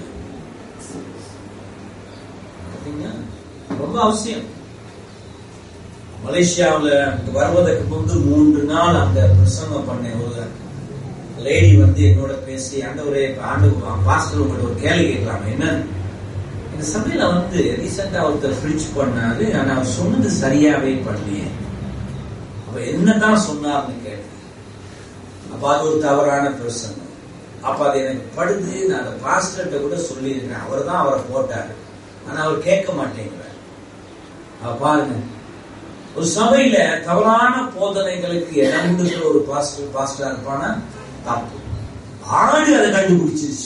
ரொம்ப அவசியம் மலேசியாவில் வருவதற்கு முன்பு மூன்று நாள் அங்க பிரசங்கம் பண்ண ஒரு லேடி வந்து என்னோட பேசி ஆண்டவரே ஆண்டு பாஸ்டர் உங்கள்ட்ட ஒரு கேள்வி கேட்கலாம் என்ன இந்த சபையில வந்து ரீசெண்டா ஒருத்தர் ஃப்ரிட்ஜ் பண்ணாரு ஆனா அவர் சொன்னது சரியாவே பண்ணலையே அப்ப என்னதான் சொன்னார்னு கேட்டேன் அப்ப அது ஒரு தவறான பிரசங்கம் அப்ப அது எனக்கு படுது நான் அந்த பாஸ்டர்கிட்ட கூட சொல்லியிருக்கேன் அவர் தான் அவரை போட்டாரு ஆனா அவர் கேட்க மாட்டேங்கிறார் அப்ப பாருங்க ஒரு சபையில தவறான போதனைகளுக்கு இடம் கொடுக்கிற ஒரு பாஸ்டர் பாஸ்டரா இருப்பானா தப்பு ஆடு அதை கண்டுபிடிச்சிருச்சு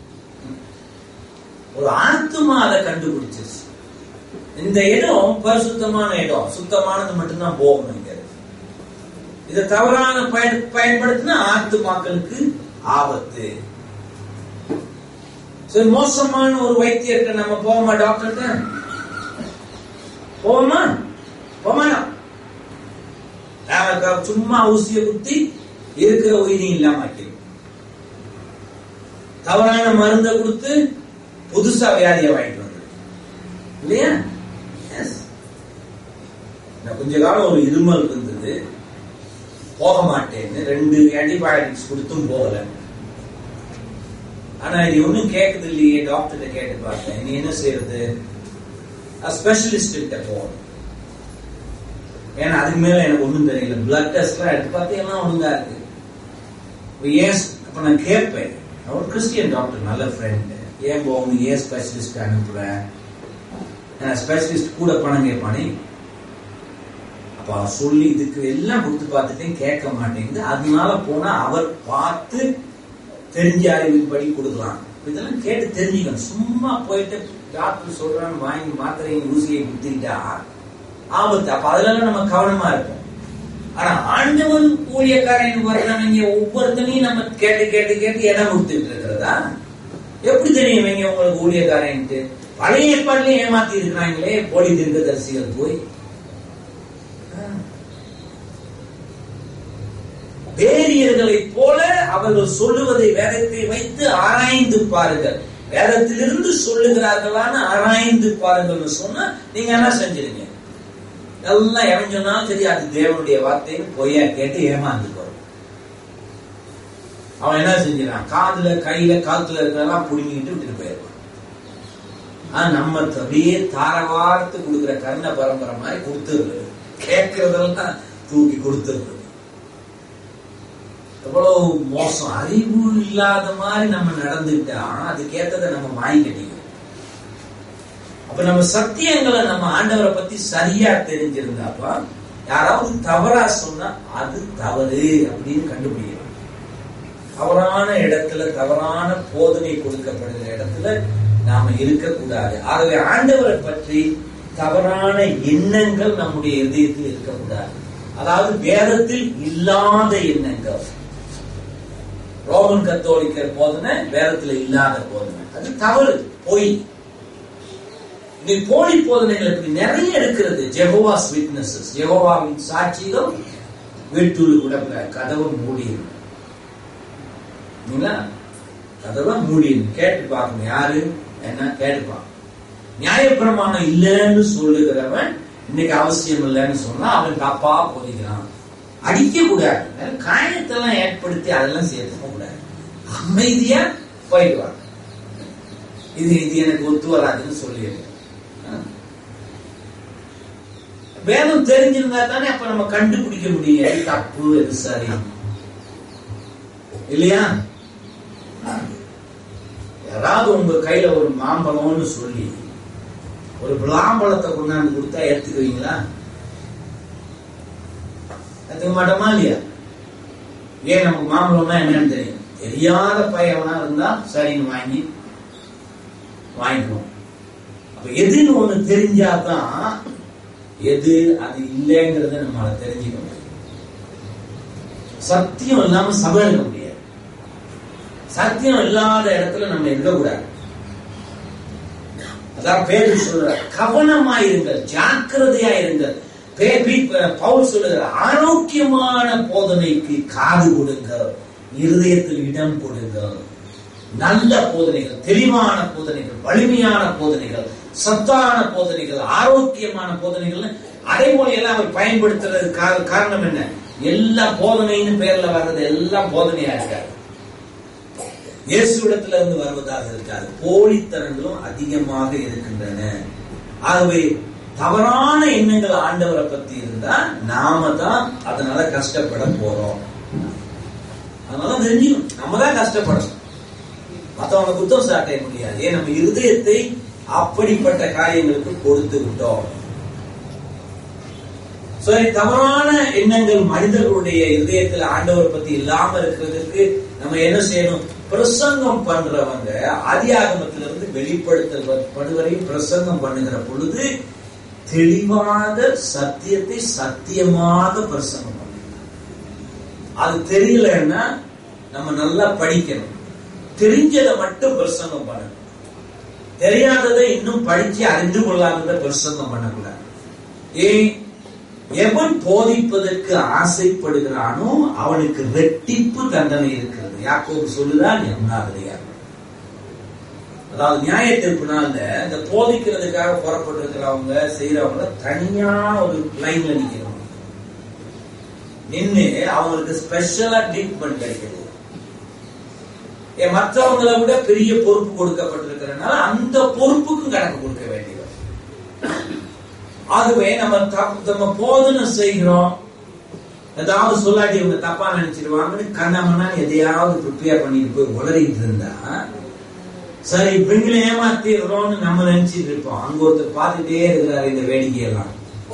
ஒரு ஆத்துமா அதை கண்டுபிடிச்சிருச்சு இந்த இடம் பரிசுத்தமான இடம் சுத்தமானது மட்டும்தான் போகணும் இங்க இதை தவறான பயன் பயன்படுத்தினா ஆத்துமாக்களுக்கு ஆபத்து சரி மோசமான ஒரு வைத்தியர்கிட்ட நம்ம போவோமா டாக்டர்கிட்ட போவோமா போமாட்டோம் அவருக்கு சும்மா ஊசியை குத்தி இருக்கிற உயிரையும் இல்லாம ஆக்கிடும் தவறான மருந்தை கொடுத்து புதுசா வியாதியை வாங்கிட்டு வந்து இல்லையா Yes. நான் கொஞ்ச காலம் ஒரு இருமல் இருந்தது போக மாட்டேன்னு ரெண்டு ஆன்டிபயோட்டிக்ஸ் கொடுத்தும் போகல ஆனா இது ஒண்ணும் கேட்குது இல்லையே டாக்டர்கிட்ட கேட்டு பார்த்தேன் நீ என்ன செய்யறது ஸ்பெஷலிஸ்ட் கிட்ட போகணும் ஏன்னா அதுக்கு மேல எனக்கு ஒண்ணும் தெரியல பிளட் டெஸ்ட்லாம் எடுத்து பார்த்து எல்லாம் ஒழுங்கா இருக்கு இப்ப ஏன் அப்ப நான் கேட்பேன் அவர் கிறிஸ்டியன் டாக்டர் நல்ல ஃப்ரெண்ட் ஏன் போகணும் ஏன் ஸ்பெஷலிஸ்ட் அனுப்புறேன் ஸ்பெஷலிஸ்ட் கூட பணம் கேட்பானே அப்ப அவர் சொல்லி இதுக்கு எல்லாம் கொடுத்து பார்த்துட்டேன் கேட்க மாட்டேங்குது அதனால போனா அவர் பார்த்து தெரிஞ்ச அறிவின்படி கொடுக்கலாம் இதெல்லாம் கேட்டு தெரிஞ்சுக்கணும் சும்மா போயிட்டு டாக்டர் சொல்றான்னு வாங்கி மாத்திரையும் ஊசியை குத்திக்கிட்டா ஆபத்து அப்ப அதுல நம்ம கவனமா இருப்போம் ஆனா ஆண்டவன் ஊழியக்காரன் வர்றவங்க ஒவ்வொருத்தனையும் நம்ம கேட்டு கேட்டு கேட்டு இடம் கொடுத்துட்டு இருக்கிறதா எப்படி தெரியும் இவங்க உங்களுக்கு ஊழியக்காரன்ட்டு பழைய ஏற்பாடுலயும் ஏமாத்தி இருக்கிறாங்களே போலி தீர்க்கதரிசிகள் போய் வேதியர்களைப் போல அவர்கள் சொல்லுவதை வேதத்தை வைத்து ஆராய்ந்து பாருங்கள் வேதத்திலிருந்து சொல்லுகிறார்களான ஆராய்ந்து பாருங்கள்னு சொன்னா நீங்க என்ன செஞ்சிருங்க எல்லாம் எவன் சொன்னாலும் சரி அது தேவனுடைய வார்த்தைன்னு பொய்யா கேட்டு ஏமாந்து போறோம் அவன் என்ன செஞ்சிடான் காதுல கையில காத்துல இருக்கிறதெல்லாம் புடுங்கிட்டு விட்டுட்டு போயிருவான் ஆனா நம்ம அப்படியே தாரவார்த்து கொடுக்குற கர்ண பரம்பரை மாதிரி கொடுத்துருது கேட்கறதெல்லாம் தூக்கி கொடுத்துருது எவ்வளவு மோசம் அறிவு இல்லாத மாதிரி நம்ம நடந்துட்டா அதுக்கேத்ததை நம்ம வாங்கிக்கணும் அப்ப நம்ம சத்தியங்களை நம்ம ஆண்டவரை பத்தி சரியா தெரிஞ்சிருந்தாப்பா யாராவது தவறா சொன்னா அது தவறு அப்படின்னு கண்டுபிடிக்கலாம் தவறான இடத்துல தவறான போதனை கொடுக்கப்படுகிற இடத்துல நாம இருக்கக்கூடாது ஆகவே ஆண்டவரை பற்றி தவறான எண்ணங்கள் நம்முடைய இதயத்தில் இருக்கக்கூடாது அதாவது வேதத்தில் இல்லாத எண்ணங்கள் ரோமன் கத்தோலிக்கர் போதனை வேதத்துல இல்லாத போதனை அது தவறு பொய் இன்னைக்கு போலி போதனைகள் இப்படி நிறைய இருக்கிறது ஜெகோவாஸ் விட்னஸஸ் ஜெகோவாவின் சாட்சிகள் வீட்டுள் கூட கதவை மூடிடும் கதவை மூடிடும் கேட்டு பார்க்கணும் யாரு என்ன கேட்டுப்பான் நியாயப்பிரமாணம் இல்லைன்னு சொல்லுகிறவன் இன்னைக்கு அவசியம் இல்லைன்னு சொன்னா அவன் தப்பா போதிக்கிறான் அடிக்க கூடாது காயத்தெல்லாம் ஏற்படுத்தி அதெல்லாம் சேர்த்துக்க கூடாது அமைதியா போயிடுவாங்க இது இது எனக்கு ஒத்து வராதுன்னு சொல்லிடுறேன் வேதம் தெரிஞ்சிருந்தா தானே அப்ப நம்ம கண்டுபிடிக்க முடியும் எது தப்பு எது சரி இல்லையா யாராவது உங்க கையில ஒரு மாம்பழம்னு சொல்லி ஒரு விளாம்பழத்தை கொண்டாந்து கொடுத்தா ஏத்துக்குவீங்களா ஏத்துக்க மாட்டோமா இல்லையா ஏன் நமக்கு மாம்பழம்னா என்னன்னு தெரியும் தெரியாத பையவனா இருந்தா சரின்னு வாங்கி வாங்கிக்குவோம் அப்ப எதுன்னு ஒண்ணு தெரிஞ்சாதான் எது அது இல்லைங்கிறத நம்மளால தெரிஞ்சுக்க முடியும் சத்தியம் இல்லாம சபை இருக்க முடியாது சத்தியம் இல்லாத இடத்துல நம்ம இருக்கக்கூடாது அதான் பேரு சொல்ற கவனமா இருங்கள் ஜாக்கிரதையா இருங்கள் பவுல் சொல்லுகிற ஆரோக்கியமான போதனைக்கு காது கொடுங்கள் இருதயத்தில் இடம் கொடுங்கள் நல்ல போதனைகள் தெளிவான போதனைகள் வலிமையான போதனைகள் சத்தான போதனைகள் ஆரோக்கியமான போதனைகள் அதே போல எல்லாம் அவர் பயன்படுத்துறது காரணம் என்ன எல்லா போதனைன்னு பேர்ல வர்றது எல்லாம் போதனையா இருக்காது இயேசுவிடத்துல இருந்து வருவதாக இருக்காது போலித்தனங்களும் அதிகமாக இருக்கின்றன ஆகவே தவறான எண்ணங்கள் ஆண்டவரை பத்தி இருந்தா நாம தான் அதனால கஷ்டப்பட போறோம் அதனால தெரிஞ்சுக்கணும் நம்ம தான் கஷ்டப்படணும் மத்தவங்க குத்தம் சாட்ட முடியாது ஏன் நம்ம இருதயத்தை அப்படிப்பட்ட காரியங்களுக்கு கொடுத்து விட்டோம் சரி தவறான எண்ணங்கள் மனிதர்களுடைய இதயத்துல ஆண்டவர் பத்தி இல்லாம இருக்கிறதுக்கு நம்ம என்ன செய்யணும் பிரசங்கம் பண்றவங்க ஆதியாகமத்திலிருந்து வெளிப்படுத்தப்படுவரையும் பிரசங்கம் பண்ணுகிற பொழுது தெளிவாக சத்தியத்தை சத்தியமாக பிரசங்கம் பண்ணணும் அது தெரியலன்னா நம்ம நல்லா படிக்கணும் தெரிஞ்சதை மட்டும் பிரசங்கம் பண்ணணும் தெரியாததை இன்னும் படிச்சு அறிந்து கொள்ளாததை பிரசங்கம் பண்ணக்கூடாது ஏன் எவன் போதிப்பதற்கு ஆசைப்படுகிறானோ அவனுக்கு ரெட்டிப்பு தண்டனை இருக்கிறது யாக்கோபு சொல்லுதான் எம்னாதிரியார் அதாவது நியாய தீர்ப்பு நாள்ல இந்த போதிக்கிறதுக்காக புறப்பட்டிருக்கிறவங்க செய்யறவங்க தனியா ஒரு லைன்ல நிக்கிறவங்க நின்னு அவங்களுக்கு ஸ்பெஷலா ட்ரீட்மெண்ட் கிடைக்கிறது ஏன் மற்றவங்களை விட பெரிய பொறுப்பு கொடுக்கப்பட்டிருக்கிறதுனால அந்த பொறுப்புக்கும் கணக்கு கொடுக்க வேண்டியவர் ஆகவே நம்ம தப்- நம்ம போதனை செய்கிறோம் ஏதாவது சொல்லாட்டி இவங்க தப்பா நினைச்சிருவாங்கன்னு கண்ணமனா எதையாவது ப்ரிப்பேர் பண்ணிட்டு போய் உளறிட்டு இருந்தா சரி இவங்களை ஏமாத்திடுறோம்னு நம்ம நினைச்சிட்டு இருப்போம் அங்க ஒருத்தர் பார்த்துட்டே இருக்கிறாரு இந்த வேடிக்கையெல்லாம்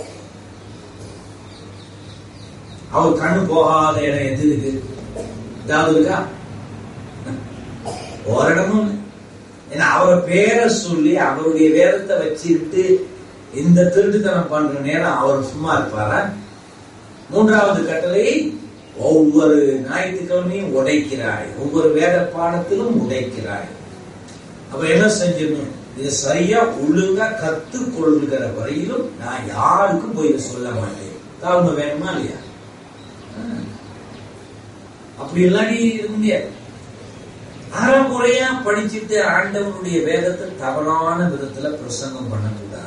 அவர் கண்ணு போகாத இடம் எது இருக்கு ஏதாவது இருக்கா ஒரு இடமும் இல்லை. ஏன்னா அவரை பேரை சொல்லி அவருடைய வேதத்தை வச்சுக்கிட்டு இந்த திருட்டுத்தனம் பண்ற நேரம் அவர் சும்மா இருப்பாரா மூன்றாவது கட்டளை ஒவ்வொரு ஞாயிற்றுக்கிழமையும் உடைக்கிறாய் ஒவ்வொரு வேத பாடத்திலும் உடைக்கிறாய் அப்ப என்ன செஞ்சிடணும் இது சரியா ஒழுங்கா கத்துக்கொள்கிற வரையிலும் நான் யாருக்கும் போய் இதை சொல்ல மாட்டேன் தாழ்மை வேணுமா இல்லையா ஆ. அப்படி இல்லாடி இருக்க முடியாது அறமுறையா படிச்சுட்டு ஆண்டவனுடைய வேதத்தை தவறான விதத்துல பிரசங்கம் பண்ணக்கூடாது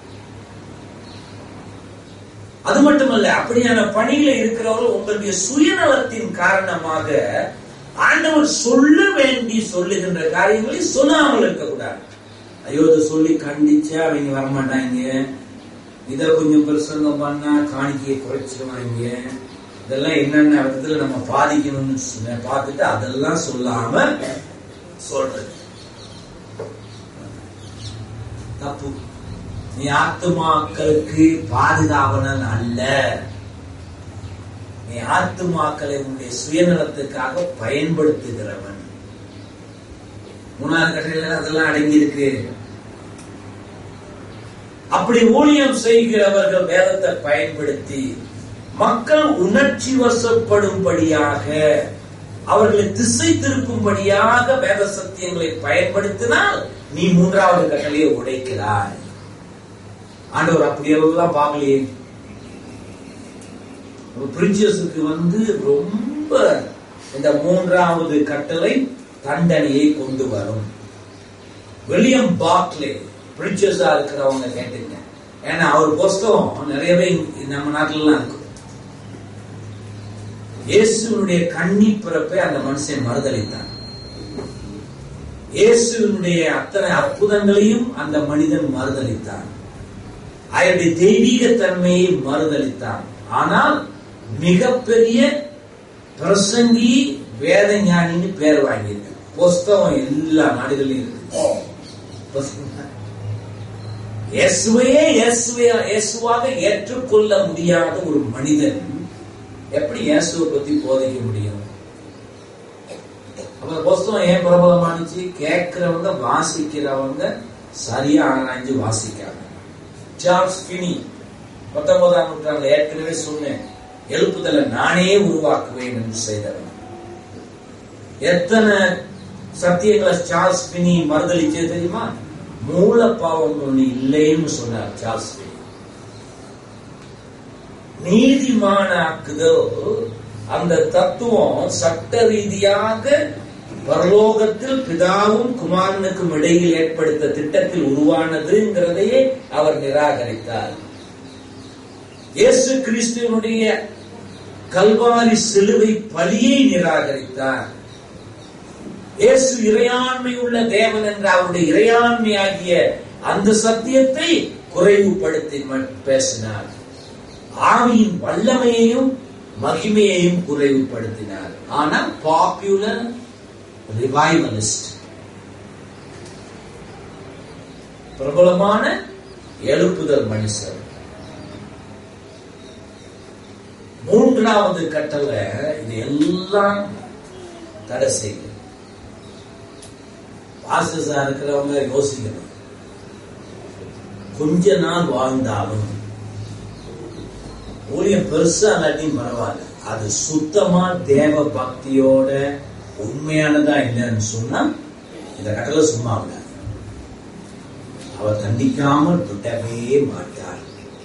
அது மட்டுமல்ல அப்படியான பணியில இருக்கிறவர்கள் உங்களுடைய சுயநலத்தின் காரணமாக ஆண்டவர் சொல்ல வேண்டி சொல்லுகின்ற காரியங்களை சொல்லாமல் இருக்கக்கூடாது ஐயோ இதை சொல்லி கண்டிச்சா அவங்க வரமாட்டாங்க இத கொஞ்சம் பிரசங்கம் பண்ணா காணிக்கையை குறைச்சிடுவாங்க இதெல்லாம் என்னென்ன விதத்துல நம்ம பாதிக்கணும்னு சொன்ன- பார்த்துட்டு அதெல்லாம் சொல்லாம சொல்றது தப்பு நீ ஆத்துமாக்களுக்கு பாதுகாவலன் அல்ல நீ ஆத்துமாக்களை உன்னுடைய சுயநலத்துக்காக பயன்படுத்துகிறவன் மூணாவது கட்டளையில அதெல்லாம் அடங்கி இருக்கு அப்படி ஊழியம் செய்கிறவர்கள் வேதத்தை பயன்படுத்தி மக்கள் உணர்ச்சி வசப்படும்படியாக அவர்களை திசை திருப்பும்படியாக வேத சத்தியங்களை பயன்படுத்தினால் நீ மூன்றாவது கட்டளையை உடைக்கிறாய் ஆண்டவர் அப்படியெல்லாம் பார்க்கலையே பிரின்சஸுக்கு வந்து ரொம்ப இந்த மூன்றாவது கட்டளை தண்டனையை கொண்டு வரும் வில்லியம் பாக்லே பிரின்சஸா இருக்கிறவங்க கேட்டுங்க ஏன்னா அவர் புஸ்தகம் நிறையவே இங்க- நம்ம நாட்டிலலாம் இருக்கும் இயேசுனுடைய கன்னி பிறப்பை அந்த மனுஷன் மறுதளித்தான் இயேசுனுடைய அத்தனை அற்புதங்களையும் அந்த மனிதன் மறுதளித்தான் அவருடைய தெய்வீக தன்மையை மறுதளித்தான் ஆனால் மிகப்பெரிய பிரசங்கி வேத ஞானின்னு பேர் வாங்கியிருக்கு புஸ்தகம் எல்லா நாடுகளிலும் இருக்கு புஸ்தகம். இயேசுவையே இயேசுவையா இயேசுவாக ஏற்றுக்கொள்ள முடியாத ஒரு மனிதன் எப்படி இயேசுவை பத்தி போதிக்க முடியும் அப்ப புஸ்தகம் ஏன் பிரபலமானுச்சு கேட்கிறவங்க வாசிக்கிறவங்க சரியா ஆராய்ஞ்சு வாசிக்காங்க சார்ல்ஸ் பினி பத்தொன்பதாம் நூற்றாண்டுல ஏற்கனவே சொன்னேன் எழுப்புதலை நானே உருவாக்குவேன் என்று செய்தவன் எத்தனை சத்தியங்களை சார்ல்ஸ் பினி மறுதளிச்சது தெரியுமா மூல பாவம் ஒண்ணு இல்லைன்னு சொன்னார் சார்ல்ஸ் பினி நீதிமானாக்குதோ அந்த தத்துவம் சட்ட ரீதியாக பரலோகத்தில் பிதாவும் குமாரனுக்கும் இடையில் ஏற்படுத்த திட்டத்தில் உருவானதுங்கிறதையே அவர் நிராகரித்தார் இயேசு கிறிஸ்துவனுடைய கல்வாரி சிலுவை பலியை நிராகரித்தார் இயேசு இறையாண்மை உள்ள தேவன் என்ற அவருடைய இறையாண்மையாகிய அந்த சத்தியத்தை குறைவுபடுத்தி ம- பேசினார் ஆவியின் வல்லமையையும் மகிமையையும் குறைவுபடுத்தினார் ஆனால் பாப்புலர் ரிவைவலிஸ்ட் பிரபலமான எழுப்புதல் மனுஷர் மூன்றாவது கட்டளை இது எல்லாம் தடை செய்யும் பாஸ்டர்ஸா இருக்கிறவங்க யோசிக்கணும் கொஞ்ச நாள் வாழ்ந்தாலும் ஊழியம் பெருசா இல்லாட்டியும் பரவாயில்ல அது சுத்தமா தேவ பக்தியோட உண்மையானதா இல்லைன்னு சொன்னா இந்த கட்டளை சும்மா விடாது அவர் தண்டிக்காமல் விடவே மாட்டார்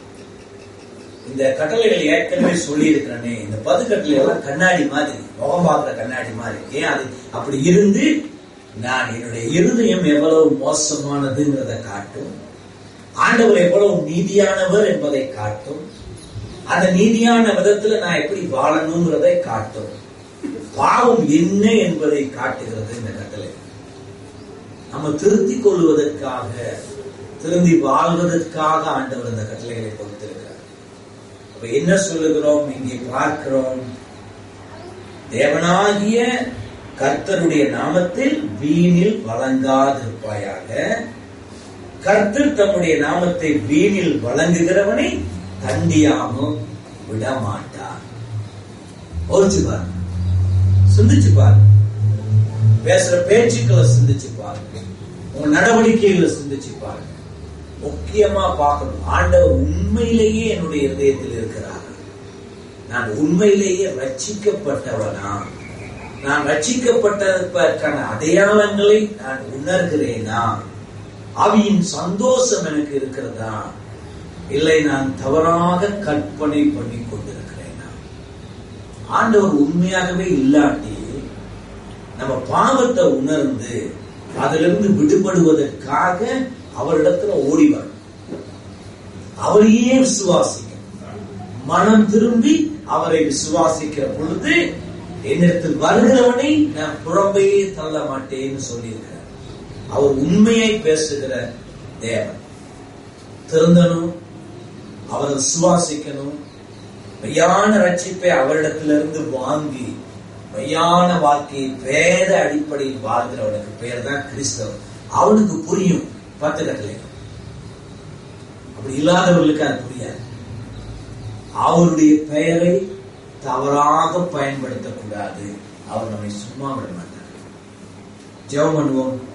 இந்த கட்டளைகள் ஏற்கனவே சொல்லி இருக்கிறனே இந்த பது கட்டளை எல்லாம் கண்ணாடி மாதிரி முகம் பார்க்கிற கண்ணாடி மாதிரி ஏன் அது அப்படி இருந்து நான் என்னுடைய இருதயம் எவ்வளவு மோசமானதுங்கிறத காட்டும் ஆண்டவர் எவ்வளவு நீதியானவர் என்பதை காட்டும் அந்த நீதியான விதத்துல நான் எப்படி வாழணுங்கிறதை காட்டும் பாவம் என்ன என்பதை காட்டுகிறது இந்த கட்டளை நம்ம திருத்திக் கொள்வதற்காக திருந்தி வாழ்வதற்காக ஆண்டவர் இந்த கட்டளைகளை கொடுத்திருக்கிறார் அப்ப என்ன சொல்லுகிறோம் இங்கே பார்க்கிறோம் தேவனாகிய கர்த்தருடைய நாமத்தில் வீணில் வழங்காதிருப்பாயாக கர்த்தர் தம்முடைய நாமத்தை வீணில் வழங்குகிறவனை தண்டியாமல் விட மாட்டார் யோசிச்சு பாருங்க சிந்திச்சு பாருங்க பேசுற பேச்சுக்களை சிந்திச்சு பாருங்க உங்க நடவடிக்கைகளை சிந்திச்சு பாருங்க முக்கியமா பார்க்கணும் ஆண்டவர் உண்மையிலேயே என்னுடைய இதயத்தில் இருக்கிறார் நான் உண்மையிலேயே ரட்சிக்கப்பட்டவனா நான் ரட்சிக்கப்பட்டதற்கான அடையாளங்களை நான் உணர்கிறேனா அவியின் சந்தோஷம் எனக்கு இருக்கிறதா இல்லை நான் தவறாக கற்பனை பண்ணி கொண்டிருக்கிறேனா ஆண்டவர் உண்மையாகவே இல்லாட்டி நம்ம பாவத்தை உணர்ந்து அதிலிருந்து விடுபடுவதற்காக அவரிடத்துல ஓடி வரும் அவரையே விசுவாசிக்க மனம் திரும்பி அவரை விசுவாசிக்கிற பொழுது என்னிடத்தில் வருகிறவனை நான் புறம்பையே தள்ள மாட்டேன்னு சொல்லியிருக்கிறார் அவர் உண்மையை பேசுகிற தேவன் திருந்தனும் அவரை விசுவாசிக்கணும் மெய்யான ரட்சிப்பை அவரிடத்திலிருந்து வாங்கி மெய்யான வாழ்க்கையை வேத அடிப்படையில் வாழ்கிறவனுக்கு பேர் தான் கிறிஸ்தவன் அவனுக்கு புரியும் பத்து கட்டளை அப்படி இல்லாதவர்களுக்கு அது புரியாது அவருடைய பெயரை தவறாக பயன்படுத்தக்கூடாது அவர் நம்மை சும்மா விட மாட்டார் ஜெபம் பண்ணுவோம்